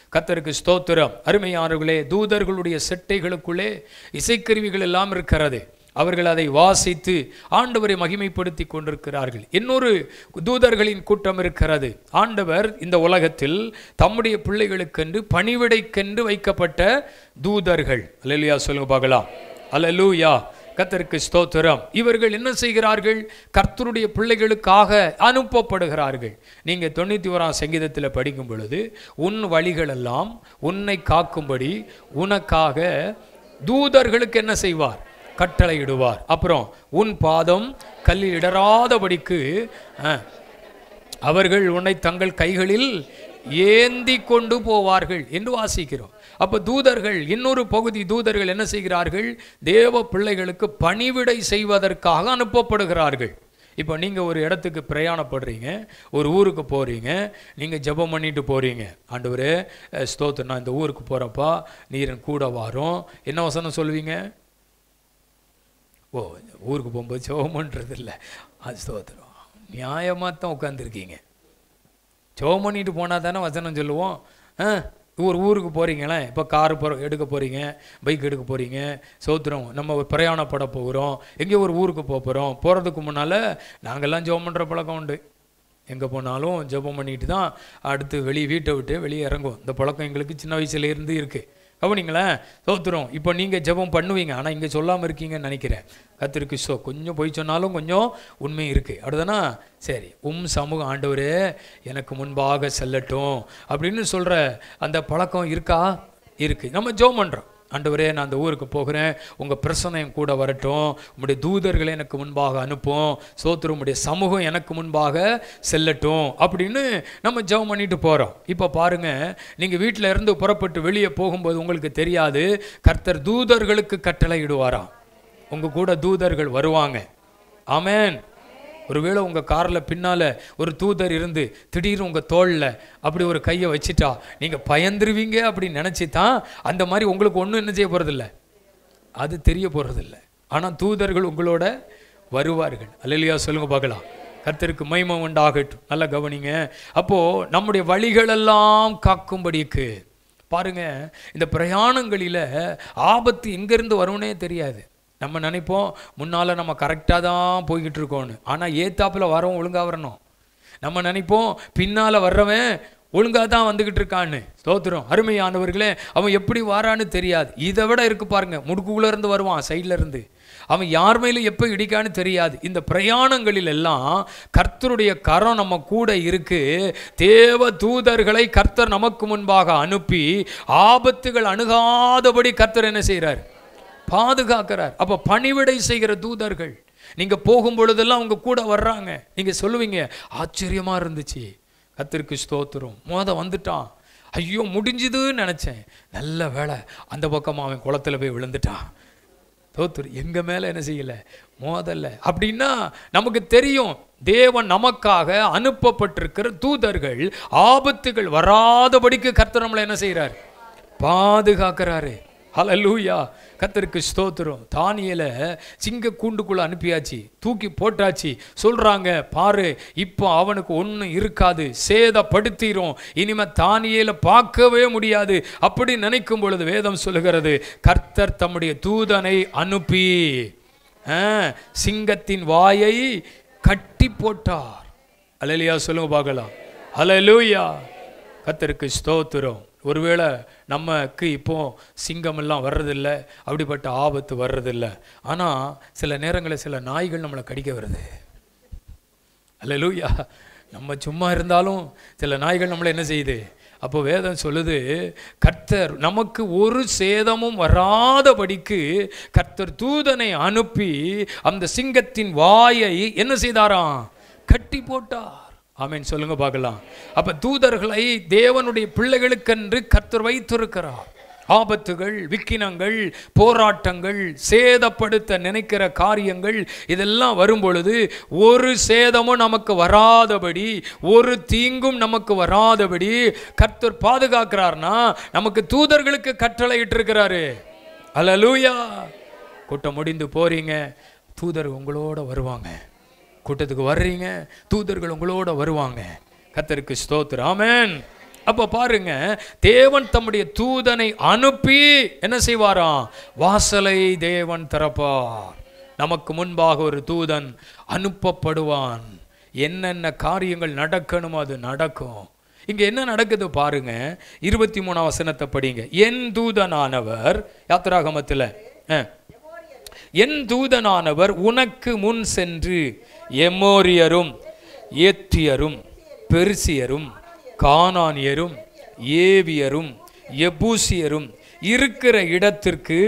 கத்தருக்கு ஸ்தோத்திரம் அருமையானவர்களே தூதர்களுடைய செட்டைகளுக்குள்ளே இசைக்கருவிகள் எல்லாம் இருக்கிறது அவர்கள் அதை வாசித்து ஆண்டவரை மகிமைப்படுத்தி கொண்டிருக்கிறார்கள் இன்னொரு தூதர்களின் கூட்டம் இருக்கிறது ஆண்டவர் இந்த உலகத்தில் தம்முடைய பிள்ளைகளுக்கென்று பணிவிடைக்கென்று வைக்கப்பட்ட தூதர்கள் அல்லையா சொல்லுங்க பார்க்கலாம் அல்லூயா கத்தருக்கு ஸ்தோத்திரம் இவர்கள் என்ன செய்கிறார்கள் கர்த்தருடைய பிள்ளைகளுக்காக அனுப்பப்படுகிறார்கள் நீங்க தொண்ணூத்தி ஓராம் சங்கீதத்தில் படிக்கும் பொழுது உன் வழிகளெல்லாம் உன்னை காக்கும்படி உனக்காக தூதர்களுக்கு என்ன செய்வார் கட்டளையிடுவார் அப்புறம் உன் பாதம் கல்லில் இடராதபடிக்கு அஹ், அவர்கள் உன்னை தங்கள் கைகளில் ஏந்தி கொண்டு போவார்கள் என்று வாசிக்கிறோம் அப்ப தூதர்கள் இன்னொரு பகுதி தூதர்கள் என்ன செய்கிறார்கள் தேவ பிள்ளைகளுக்கு பணிவிடை செய்வதற்காக அனுப்பப்படுகிறார்கள் இப்போ நீங்கள் ஒரு இடத்துக்கு பிரயாணப்படுறீங்க ஒரு ஊருக்கு போகிறீங்க நீங்கள் ஜெபம் பண்ணிட்டு போகிறீங்க ஆண்டவரே அஹ், ஸ்தோத்திரம் நான் இந்த ஊருக்கு போகிறப்பா நீர் என் கூட வாரும் என்ன வசனம் சொல்லுவீங்க ஓ ஊருக்கு போகும்போது ஜெபம்ன்றது இல்லை அது ஸ்தோத்திரம் நியாயமாக தான் உட்காந்துருக்கீங்க ஜெபம் பண்ணிட்டு போனால் தானே வசனம் சொல்லுவோம் ஆ ஒரு ஊருக்கு போகிறீங்களே இப்போ கார் போகிற எடுக்க போகிறீங்க பைக் எடுக்க போகிறீங்க சோத்திரம் நம்ம ஒரு பிரயாணப்பட போகிறோம் எங்கேயோ ஒரு ஊருக்கு போக போகிறோம் போகிறதுக்கு முன்னால் நாங்கள்லாம் ஜெபம் பண்ணுற பழக்கம் உண்டு எங்கே போனாலும் ஜெபம் பண்ணிட்டு தான் அடுத்து வெளியே வீட்டை விட்டு வெளியே இறங்குவோம் இந்த பழக்கம் எங்களுக்கு சின்ன வயசுல இருந்து இருக்குது கவனிங்களேன் சோத்துறோம் இப்போ நீங்கள் ஜெபம் பண்ணுவீங்க ஆனால் இங்கே சொல்லாமல் இருக்கீங்கன்னு நினைக்கிறேன் கத்திருக்கு ஸோ கொஞ்சம் போய் சொன்னாலும் கொஞ்சம் உண்மை இருக்குது அப்படிதானா சரி உம் சமூகம் ஆண்டவரே எனக்கு முன்பாக செல்லட்டும் அப்படின்னு சொல்கிற அந்த பழக்கம் இருக்கா இருக்குது நம்ம ஜெபம் பண்ணுறோம் ஆண்டவரே நான் அந்த ஊருக்கு போகிறேன் உங்கள் பிரசனை என் கூட வரட்டும் உம்முடைய தூதர்களை எனக்கு முன்பாக அனுப்பும் சோத்திரம் உம்முடைய சமூகம் எனக்கு முன்பாக செல்லட்டும் அப்படின்னு நம்ம ஜெபம் பண்ணிட்டு போகிறோம் இப்போ பாருங்க நீங்கள் வீட்டில் இருந்து புறப்பட்டு வெளியே போகும்போது உங்களுக்கு தெரியாது கர்த்தர் தூதர்களுக்கு கட்டளை இடுவாராம் உங்கள் கூட தூதர்கள் வருவாங்க ஆமென் ஒருவேளை உங்கள் காரில் பின்னால் ஒரு தூதர் இருந்து திடீர்னு உங்கள் தோளில் அப்படி ஒரு கையை வச்சிட்டா நீங்கள் பயந்துருவீங்க அப்படின்னு நினச்சி தான் அந்த மாதிரி உங்களுக்கு ஒன்றும் என்ன செய்ய போகிறதில்ல அது தெரிய போகிறதில்ல ஆனால் தூதர்கள் உங்களோட வருவார்கள் அல்லையா சொல்லுங்க பார்க்கலாம் கர்த்தருக்கு மைமை உண்டாகட்டும் நல்லா கவனிங்க அப்போது நம்முடைய வழிகளெல்லாம் காக்கும்படிக்கு பாருங்க இந்த பிரயாணங்களில் ஆபத்து எங்கேருந்து வரும்னே தெரியாது நம்ம நினைப்போம் முன்னால் நம்ம கரெக்டாக தான் போய்கிட்டு இருக்கோன்னு ஆனால் ஏத்தாப்பில் வரவன் ஒழுங்காக வரணும் நம்ம நினைப்போம் பின்னால் வர்றவன் ஒழுங்காக தான் வந்துக்கிட்டு இருக்கான்னு ஸ்தோத்திரம் அருமையானவர்களே அவன் எப்படி வாரான்னு தெரியாது இதை விட இருக்கு பாருங்க முடுக்குக்குள்ளே இருந்து வருவான் சைடில் இருந்து அவன் யார் மேலும் எப்போ இடிக்கான்னு தெரியாது இந்த பிரயாணங்களில் எல்லாம் கர்த்தருடைய கரம் நம்ம கூட இருக்கு தேவ தூதர்களை கர்த்தர் நமக்கு முன்பாக அனுப்பி ஆபத்துகள் அணுகாதபடி கர்த்தர் என்ன செய்கிறார் பாதுகாக்கிறார் அப்போ பணிவிடை செய்கிற தூதர்கள் நீங்க போகும் பொழுதெல்லாம் அவங்க கூட வர்றாங்க நீங்க சொல்லுவீங்க ஆச்சரியமா இருந்துச்சு கத்திற்கு ஸ்தோத்திரம் மோத வந்துட்டான் ஐயோ முடிஞ்சுதுன்னு நினைச்சேன் நல்ல வேலை அந்த பக்கமா அவன் குளத்துல போய் விழுந்துட்டான் தோத்துரு எங்க மேல என்ன செய்யல மோதல்ல அப்படின்னா நமக்கு தெரியும் தேவன் நமக்காக அனுப்பப்பட்டிருக்கிற தூதர்கள் ஆபத்துகள் வராதபடிக்கு கர்த்தர் நம்மளை என்ன செய்றார் பாதுகாக்கிறாரு ஹalleluya கர்த்தருக்கு ஸ்தோத்திரம் தானியல சிங்க கூண்டுக்குள்ள அனுப்பியாச்சு தூக்கி போட்டாச்சு சொல்றாங்க பாரு இப்போ அவனுக்கு ஒன்றும் இருக்காது சேதப்படுத்திரும் இனிமே தானியல பார்க்கவே முடியாது அப்படி நினைக்கும் பொழுது வேதம் சொல்லுகிறது கர்த்தர் தம்முடைய தூதனை அனுப்பி ஆ, சிங்கத்தின் வாயை கட்டி போட்டார் அலையிலியா சொல்லுங்க பார்க்கலாம் ஹalleluya கர்த்தருக்கு ஸ்தோத்திரம் ஒருவேளை நமக்கு இப்போ சிங்கமெல்லாம் வர்றதில்ல அப்படிப்பட்ட ஆபத்து வர்றதில்ல ஆனால் சில நேரங்களில் சில நாய்கள் நம்மளை கடிக்க வருது அல்லேலூயா நம்ம சும்மா இருந்தாலும் சில நாய்கள் நம்மளை என்ன செய்யுது அப்போ வேதம் சொல்லுது கர்த்தர் நமக்கு ஒரு சேதமும் வராதபடிக்கு கர்த்தர் தூதனை அனுப்பி அந்த சிங்கத்தின் வாயை என்ன செய்தாராம் கட்டி போட்டார் ஆமென் சொல்லுங்க பார்க்கலாம் அப்ப தூதர்களை தேவனுடைய பிள்ளைகளுக்கென்று கர்த்தர் வைத்திருக்கிறார் ஆபத்துகள் விக்கினங்கள் போராட்டங்கள் சேதப்படுத்த நினைக்கிற காரியங்கள் இதெல்லாம் வரும் பொழுது ஒரு சேதமும் நமக்கு வராதபடி ஒரு தீங்கும் நமக்கு வராதபடி கர்த்தர் பாதுகாக்கிறார்னா நமக்கு தூதர்களுக்கு கட்டளை இட்டிருக்கிறாரு அல்லேலூயா கூட்டம் முடிந்து போறீங்க தூதர் உங்களோட வருவாங்க கூட்டத்துக்கு வர்றீங்க தூதர்கள் உங்களோட வருவாங்க கர்த்தருக்கு ஸ்தோத்திரம் ஆமென் அப்ப பாருங்க தேவன் தம்முடைய தூதனை அனுப்பி என்ன செய்வாராம் வாசலை தேவன் திறப்பார் நமக்கு முன்பாக ஒரு தூதன் அனுப்பப்படுவான் என்னென்ன காரியங்கள் நடக்கணுமோ அது நடக்கும் இங்க என்ன நடக்குது பாருங்க இருபத்தி மூணாம் வசனத்தை படிங்க என் தூதனானவர் யாத்திராகமத்தில் என் தூதனானவர் உனக்கு முன் சென்று எமோரியரும் ஏத்தியரும் பெருசியரும் கானானியரும் ஏவியரும் எபூசியரும் இருக்கிற இடத்திற்கு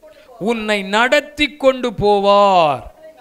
உன்னை நடத்தி கொண்டு போவார்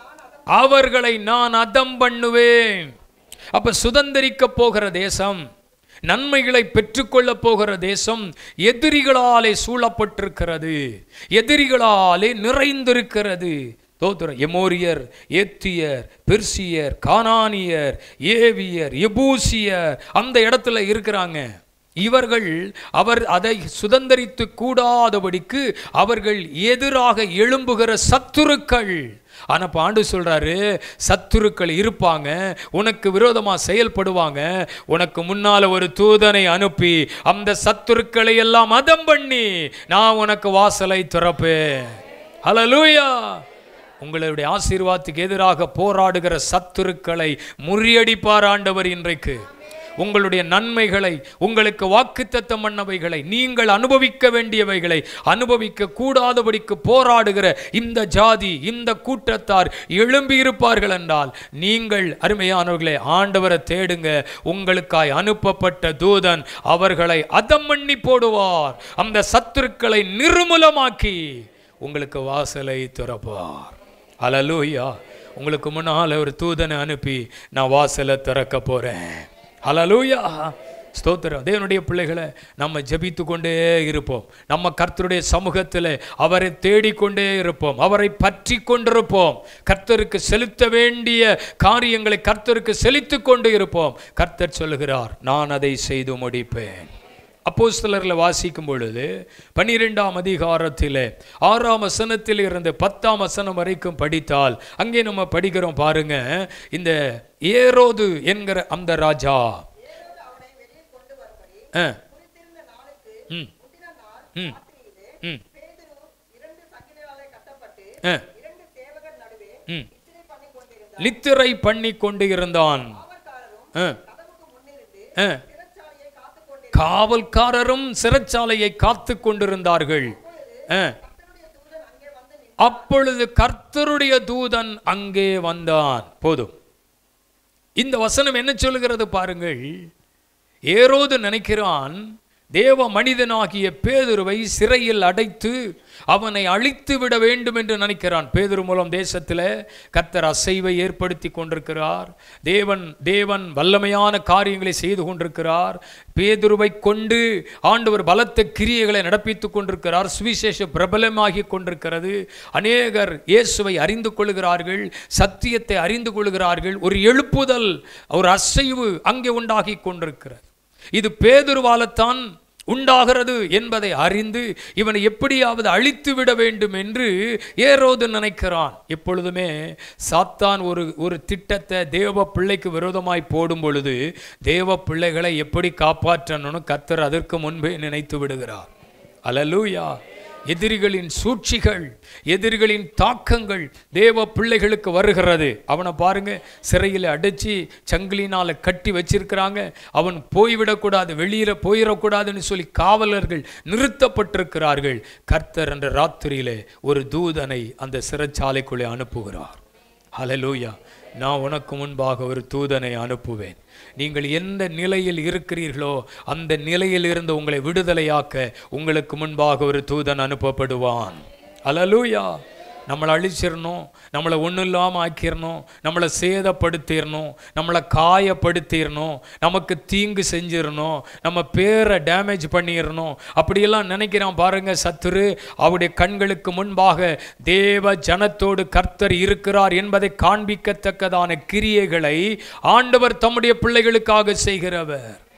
அவர்களை நான் அதம் பண்ணுவேன் அப்ப சுதந்திரிக்க போகிற தேசம் நன்மைகளை பெற்றுக்கொள்ளப் போகிற தேசம் எதிரிகளாலே சூழப்பட்டிருக்கிறது எதிரிகளாலே நிறைந்திருக்கிறது தோத்திரம் எமோரியர் ஏத்தியர் பெர்சியர் கானானியர் ஏவியர் எபூசியர் அந்த இடத்துல இருக்கிறாங்க இவர்கள் அவர் அதை சுதந்தரித்து கூடாதபடிக்கு அவர்கள் எதிராக எழும்புகிற சத்துருக்கள் ஆனா இப்ப ஆண்டு சொல்றாரு சத்துருக்கள் இருப்பாங்க உனக்கு விரோதமா செயல்படுவாங்க உனக்கு முன்னால ஒரு தூதனை அனுப்பி அந்த சத்துருக்களை எல்லாம் மதம் பண்ணி நான் உனக்கு வாசலை திறப்பேன் ஹalleluya உங்களுடைய ஆசீர்வாதத்துக்கு எதிராக போராடுகிற சத்துருக்களை முறியடிப்பார் ஆண்டவர் இன்றைக்கு உங்களுடைய நன்மைகளை உங்களுக்கு வாக்குத்தத்தம் பண்ணவைகளை நீங்கள் அனுபவிக்க வேண்டியவைகளை அனுபவிக்க கூடாதபடிக்கு போராடுகிற இந்த ஜாதி இந்த கூட்டத்தார் எழும்பி இருப்பார்கள் என்றால் நீங்கள் அருமையானவர்களே ஆண்டவரை தேடுங்க உங்களுக்காய் அனுப்பப்பட்ட தூதன் அவர்களை அதம் பண்ணி போடுவார் அந்த சத்துருக்களை நிர்மூலமாக்கி உங்களுக்கு வாசலை திறப்பார் அலலூயா உங்களுக்கு முன்னால் ஒரு தூதனை அனுப்பி நான் வாசலை திறக்க போறேன் அலலூயா ஸ்தோத்திரம் தேவனுடைய பிள்ளைகளை நம்ம ஜெபித்து கொண்டே இருப்போம் நம்ம கர்த்தருடைய சமூகத்தில் அவரை தேடிக்கொண்டே இருப்போம் அவரை பற்றி கொண்டிருப்போம் கர்த்தருக்கு செலுத்த வேண்டிய காரியங்களை கர்த்தருக்கு செலுத்தி கொண்டு இருப்போம் கர்த்தர் சொல்லுகிறார் நான் அதை செய்து முடிப்பேன் அப்போஸ்தலரில் வாசிக்கும் பொழுது பன்னிரெண்டாம் அதிகாரத்திலே ஆறாம் வசனத்தில் இருந்து பத்தாம் வசனம் வரைக்கும் படித்தால் அங்கே நம்ம படிக்கிறோம் பாருங்க இந்த ஏரோது என்கிற அந்த ராஜா ஆ. ம். ம். ம். ஆ. ம். லித்திரை பண்ணி கொண்டு இருந்தான் ஆ. ஆ. காவல்காரரும் சிறைச்சாலையை காத்து கொண்டிருந்தார்கள் ஆ. அப்பொழுது கர்த்தருடைய தூதன் அங்கே வந்தான் போதும் இந்த வசனம் என்ன சொல்லுகிறது பாருங்கள் ஏரோது நினைக்கிறான் தேவ மனிதனாகிய பேதுருவை சிறையில் அடைத்து அவனை அழித்து விட வேண்டும் என்று நினைக்கிறான் பேதுரு மூலம் தேசத்தில் கர்த்தர் அசைவை ஏற்படுத்தி கொண்டிருக்கிறார் தேவன் தேவன் வல்லமையான காரியங்களை செய்து கொண்டிருக்கிறார் பேதுருவை கொண்டு ஆண்டவர் பலத்த கிரியைகளை நடப்பித்துக் கொண்டிருக்கிறார் சுவிசேஷ பிரபலமாகி கொண்டிருக்கிறது அநேகர் இயேசுவை அறிந்து கொள்கிறார்கள் சத்தியத்தை அறிந்து கொள்கிறார்கள் ஒரு எழுப்புதல் ஒரு அசைவு அங்கே உண்டாகி கொண்டிருக்கிறது இது பேதுருவாலத்தான் உண்டாகிறது என்பதை அறிந்து இவனை எப்படியாவது அழித்து விட வேண்டும் என்று ஏரோது நினைக்கிறான் எப்பொழுதுமே சாத்தான் ஒரு ஒரு திட்டத்தை தேவ பிள்ளைக்கு விரோதமாய் போடும் பொழுது தேவ பிள்ளைகளை எப்படி காப்பாற்றணும்னு கர்த்தர் அதற்கு முன்பே நினைத்து விடுகிறார் அல்லேலூயா எதிரிகளின் சூழ்ச்சிகள் எதிரிகளின் தாக்கங்கள் தேவ பிள்ளைகளுக்கு வருகிறது அவனை பாருங்க சிறையில் அடைச்சி சங்கிலினால கட்டி வச்சிருக்கிறாங்க அவன் போய்விடக்கூடாது வெளியில போயிடக்கூடாதுன்னு சொல்லி காவலர்கள் நிறுத்தப்பட்டிருக்கிறார்கள் கர்த்தர் என்ற ராத்திரியிலே ஒரு தூதனை அந்த சிறைச்சாலைக்குள்ளே அனுப்புகிறார் ஹalleluya நான் உனக்கு முன்பாக ஒரு தூதனை அனுப்புவேன் நீங்கள் எந்த நிலையில் இருக்கிறீர்களோ அந்த நிலையில் இருந்து உங்களை விடுதலையாக்க உங்களுக்கு முன்பாக ஒரு தூதன் அனுப்பப்படுவான் ஹalleluya நம்மளை அழிச்சிடணும் நம்மளை ஒன்றும் இல்லாமல் ஆக்கிடணும் நம்மளை சேதப்படுத்திடணும் நம்மளை காயப்படுத்திடணும் நமக்கு தீங்கு செஞ்சிடணும் நம்ம பேரை டேமேஜ் பண்ணிடணும் அப்படியெல்லாம் நினைக்கிறான் பாருங்க சத்துரு அவருடைய கண்களுக்கு முன்பாக தேவ ஜனத்தோடு கர்த்தர் இருக்கிறார் என்பதை காண்பிக்கத்தக்கதான கிரியைகளை ஆண்டவர் தம்முடைய பிள்ளைகளுக்காக செய்கிறவர்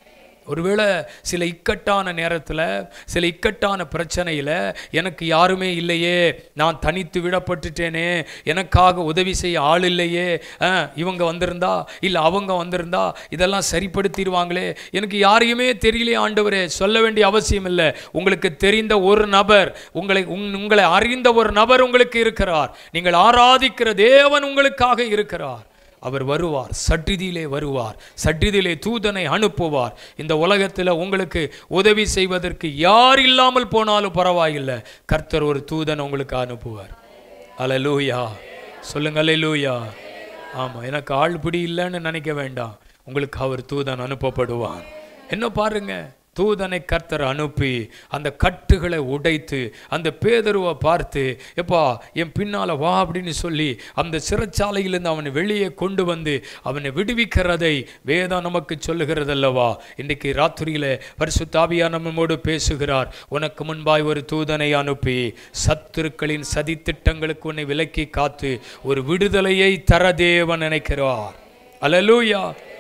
ஒருவேளை சில இக்கட்டான நேரத்தில் சில இக்கட்டான பிரச்சனையில் எனக்கு யாருமே இல்லையே நான் தனித்து விடப்பட்டுட்டேனே எனக்காக உதவி செய்ய ஆள் இல்லையே ஆ, இவங்க வந்திருந்தா இல்லை அவங்க வந்திருந்தா இதெல்லாம் சரிப்படுத்திடுவாங்களே எனக்கு யாரையுமே தெரியலையே ஆண்டவரே சொல்ல வேண்டிய அவசியம் இல்லை உங்களுக்கு தெரிந்த ஒரு நபர் உங்களை உங்- உங்களை அறிந்த ஒரு நபர் உங்களுக்கு இருக்கிறார் நீங்கள் ஆராதிக்கிற தேவன் உங்களுக்காக இருக்கிறார் அவர் வருவார் சற்றிதியிலே வருவார் சற்றிதியிலே தூதனை அனுப்புவார் இந்த உலகத்தில் உங்களுக்கு உதவி செய்வதற்கு யார் இல்லாமல் போனாலும் பரவாயில்லை கர்த்தர் ஒரு தூதன் உங்களுக்கு அனுப்புவார் அல்லேலூயா சொல்லுங்க அல்லேலூயா ஆமாம் எனக்கு ஆள் பிடி இல்லைன்னு நினைக்க வேண்டாம் உங்களுக்கு அவர் தூதன் அனுப்பப்படுவான் என்ன பாருங்க தூதனை கர்த்தர் அனுப்பி அந்த கட்டுகளை உடைத்து அந்த பேதருவை பார்த்து எப்பா என் பின்னால வா அப்படின்னு சொல்லி அந்த சிறைச்சாலையிலிருந்து அவனை வெளியே கொண்டு வந்து அவனை விடுவிக்கிறதை வேதம் நமக்கு சொல்லுகிறதல்லவா இன்றைக்கு ராத்திரியில பரிசுத்தாவியா நம்மோடு பேசுகிறார் உனக்கு முன்பாய் ஒரு தூதனை அனுப்பி சத்துருக்களின் சதித்திட்டங்களுக்கு உன்னை விலக்கி காத்து ஒரு விடுதலையை தர தேவன் நினைக்கிறார் அல்லேலூயா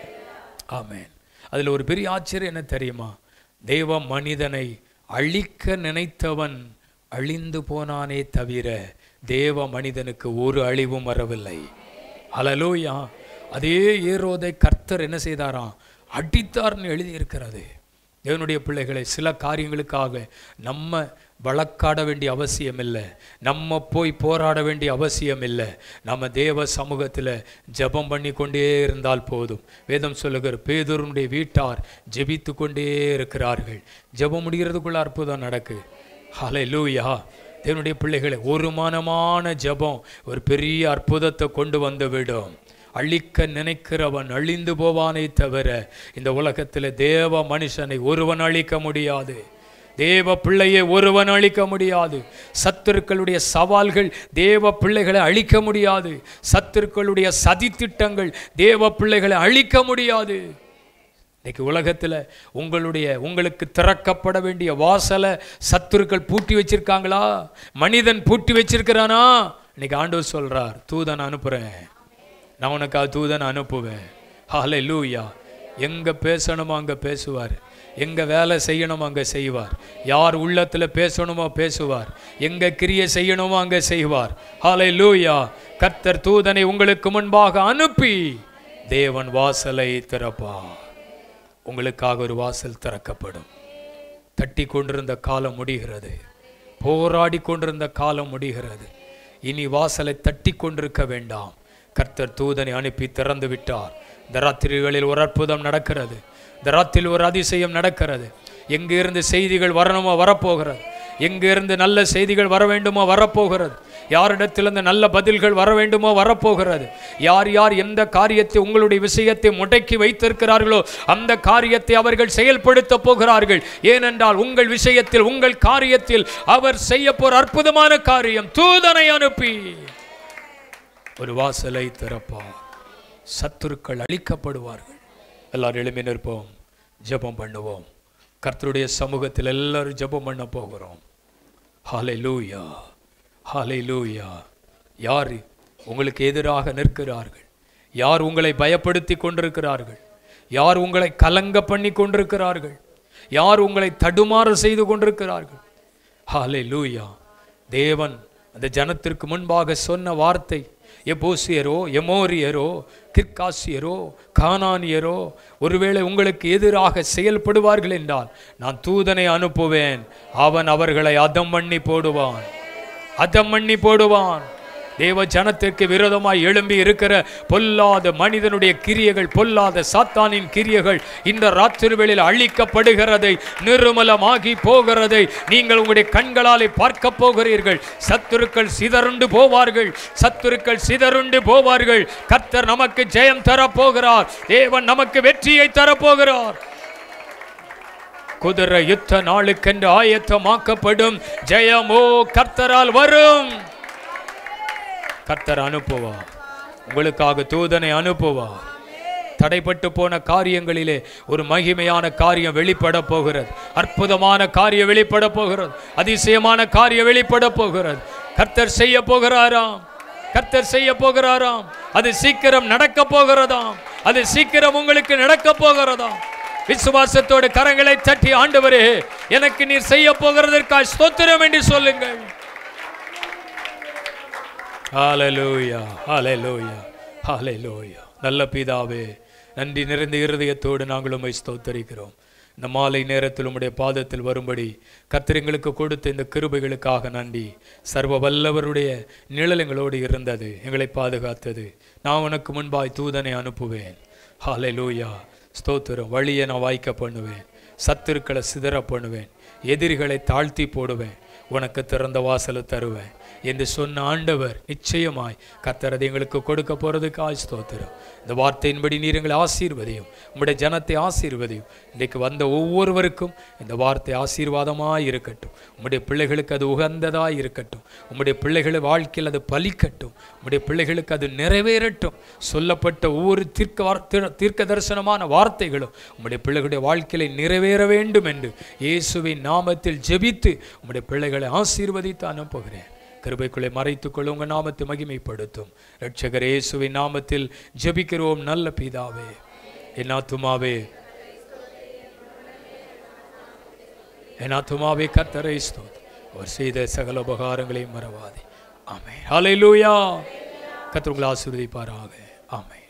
ஆமென் அதில் ஒரு பெரிய ஆச்சரியம் என்ன தெரியுமா தேவ மனிதனை அழிக்க நினைத்தவன் அழிந்து போனானே தவிர தேவ மனிதனுக்கு ஒரு அழிவும் வரவில்லை அலலூயா அதே ஏரோதை கர்த்தர் என்ன செய்தாராம் அடித்தார்னு எழுதியிருக்கிறது தேவனுடைய பிள்ளைகளை சில காரியங்களுக்காக நம்ம வழக்காட வேண்டிய அவசியம் இல்லை நம்ம போய் போராட வேண்டிய அவசியம் இல்லை நம்ம தேவ சமூகத்தில் ஜெபம் பண்ணி கொண்டே இருந்தால் போதும் வேதம் சொல்லுகிற பேதூருடைய வீட்டார் ஜெபித்து கொண்டே இருக்கிறார்கள் ஜெபம் முடிகிறதுக்குள்ள அற்புதம் நடக்கு ஹலை லூயா தேவனுடைய பிள்ளைகளை ஒரு மனமான ஜெபம் ஒரு பெரிய அற்புதத்தை கொண்டு வந்து விடும் அழிக்க நினைக்கிறவன் அழிந்து போவானே தவிர இந்த உலகத்தில் தேவ மனுஷனை ஒருவன் அழிக்க முடியாது தேவ பிள்ளையை ஒருவன் அழிக்க முடியாது சத்துருக்களுடைய சவால்கள் தேவ பிள்ளைகளை அழிக்க முடியாது சத்துருக்களுடைய சதித்திட்டங்கள் தேவ பிள்ளைகளை அழிக்க முடியாது இன்னைக்கு உலகத்தில் உங்களுடைய உங்களுக்கு திறக்கப்பட வேண்டிய வாசலை சத்துருக்கள் பூட்டி வச்சிருக்காங்களா மனிதன் பூட்டி வச்சிருக்கிறானா இன்னைக்கு ஆண்டவர் சொல்றார் தூதன் அனுப்புறேன் நான் உனக்கு தூதன் அனுப்புவேன் ஹாலே லூயா எங்க பேசணுமோ அங்க பேசுவார் எங்க வேலை செய்யணுமோ அங்க செய்வார் யார் உள்ளத்துல பேசணுமோ பேசுவார் எங்க கிரியை செய்யணுமோ அங்க செய்வார் ஹாலே லூயா கர்த்தர் தூதனை உங்களுக்கு முன்பாக அனுப்பி தேவன் வாசலை திறப்பார் உங்களுக்காக ஒரு வாசல் திறக்கப்படும் தட்டி கொண்டிருந்த காலம் முடிகிறது போராடி கொண்டிருந்த காலம் முடிகிறது இனி வாசலை தட்டி கொண்டிருக்க வேண்டாம் கர்த்தர் தூதனை அனுப்பி திறந்து விட்டார் இந்த ராத்திரிகளில் ஒரு அற்புதம் நடக்கிறது இந்த ராத்திரியில் ஒரு அதிசயம் நடக்கிறது எங்கிருந்து செய்திகள் வரணுமோ வரப்போகிறது எங்கிருந்து நல்ல செய்திகள் வர வேண்டுமோ வரப்போகிறது யாரிடத்திலிருந்து நல்ல பதில்கள் வர வேண்டுமோ வரப்போகிறது யார் யார் எந்த காரியத்தை உங்களுடைய விஷயத்தை முடக்கி வைத்திருக்கிறார்களோ அந்த காரியத்தை அவர்கள் செயல்படுத்த போகிறார்கள் ஏனென்றால் உங்கள் விஷயத்தில் உங்கள் காரியத்தில் அவர் செய்ய போற அற்புதமான காரியம் தூதனை அனுப்பி ஒரு வாசலை திறப்பார் சத்துருக்கள் அழிக்கப்படுவார்கள் எல்லாரும் எழுப்பி நிற்போம் ஜெபம் பண்ணுவோம் கர்த்தருடைய சமூகத்தில் எல்லாரும் ஜெபம் பண்ண போகிறோம் ஹாலை லூயா ஹாலை லூயா யார் உங்களுக்கு எதிராக நிற்கிறார்கள் யார் உங்களை பயப்படுத்தி கொண்டிருக்கிறார்கள் யார் உங்களை கலங்க பண்ணி கொண்டிருக்கிறார்கள் யார் உங்களை தடுமாறு செய்து கொண்டிருக்கிறார்கள் ஹாலே லூயா தேவன் அந்த ஜனத்திற்கு முன்பாக சொன்ன வார்த்தை எபோசியரோ எமோரியரோ கிர்காசியரோ கானானியரோ ஒருவேளை உங்களுக்கு எதிராக செயல்படுவார்கள் என்றால் நான் தூதனை அனுப்புவேன் அவன் அவர்களை அதம் பண்ணி போடுவான் அதம் பண்ணி போடுவான் தேவ ஜனத்திற்கு விரோதமாய் எழும்பி இருக்கிற பொல்லாத மனிதனுடைய கிரியைகள் பொல்லாத சாத்தானின் கிரியைகள் இந்த ராத்திரிகளில் அழிக்கப்படுகிறதை நிர்மலமாகி போகிறதை நீங்கள் உங்களுடைய கண்களாலே பார்க்க போகிறீர்கள் சத்துருக்கள் சிதறுண்டு போவார்கள் சத்துருக்கள் சிதறுண்டு போவார்கள் கர்த்தர் நமக்கு ஜெயம் தரப்போகிறார் தேவன் நமக்கு வெற்றியை தரப்போகிறார் குதிரை யுத்த நாளுக்கென்று ஆயத்தமாக்கப்படும் ஜெயமோ கர்த்தரால் வரும் கர்த்தர் அனுப்புவார் உங்களுக்காக தூதனை அனுப்புவார் தடைப்பட்டு போன காரியங்களிலே ஒரு மகிமையான காரியம் வெளிப்பட போகிறது அற்புதமான காரியம் வெளிப்பட போகிறது அதிசயமான காரியம் வெளிப்பட போகிறது கர்த்தர் செய்ய போகிறாராம் கர்த்தர் செய்ய போகிறாராம் அது சீக்கிரம் நடக்க போகிறதாம் அது சீக்கிரம் உங்களுக்கு நடக்க போகிறதாம் விசுவாசத்தோடு கரங்களை தட்டி ஆண்டவரே எனக்கு நீர் செய்ய போகிறதற்காக ஸ்தோத்திரம் என்று சொல்லுங்கள் ஹalleluya ஹalleluya ஹalleluya நல்ல பிதாவே நன்றி நிறைந்த இருதயத்தோடு நாங்கள் உம்மை ஸ்தோத்தரிக்கிறோம் இந்த மாலை நேரத்தில் உம்முடைய பாதத்தில் வரும்படி கர்த்தர் எங்களுக்கு கொடுத்த இந்த கிருபைகளுக்காக நன்றி சர்வ வல்லவருடைய நிழல் எங்களோடு இருந்தது எங்களை பாதுகாத்தது நான் உனக்கு முன்பாய் தூதனை அனுப்புவேன் ஹalleluya ஸ்தோத்திரம் வழியை நான் வாய்க்க பண்ணுவேன் சத்துருக்களை சிதற பண்ணுவேன் எதிரிகளை தாழ்த்தி போடுவேன் உனக்கு திறந்த வாசலை தருவேன் என்று சொன்ன ஆண்டவர் நிச்சயமாய் கத்தரது எங்களுக்கு கொடுக்க போறதுக்கு ஆய் ஸ்தோத்திரம் இந்த வார்த்தையின்படி நீர் எங்களை ஆசீர்வதியும் உம்முடைய ஜனத்தை ஆசீர்வதியும் இன்றைக்கு வந்த ஒவ்வொருவருக்கும் இந்த வார்த்தை ஆசீர்வாதமாய் இருக்கட்டும் உம்முடைய பிள்ளைகளுக்கு அது உகந்ததாய் இருக்கட்டும் உம்முடைய பிள்ளைகள் வாழ்க்கையில் அது பலிக்கட்டும் உம்முடைய பிள்ளைகளுக்கு அது நிறைவேறட்டும் சொல்லப்பட்ட ஒவ்வொரு தீர்க்க வார்த்தை தீர்க்க தரிசனமான வார்த்தைகளும் உம்முடைய பிள்ளைகளுடைய வாழ்க்கையில நிறைவேற வேண்டும் என்று இயேசுவின் நாமத்தில் ஜெபித்து உம்முடைய பிள்ளைகளை ஆசீர்வதித்து அனுப்புகிறேன் கிருபைக்குள்ளே மறைத்துக்கொள்ள உங்க நாமத்தை மகிமைப்படுத்தும் ரட்சகர் இயேசுவின் நாமத்தில் ஜெபிக்கிறோம் நல்ல பிதாவே என் ஆத்துமாவே என் ஆத்துமாவே கர்த்தரை ஸ்தோத் அவர் செய்த சகல உபகாரங்களையும் மறவாதே ஆமென் ஹalleluya கர்த்தர் உங்களை ஆசீர்வதிப்பாராக ஆமென்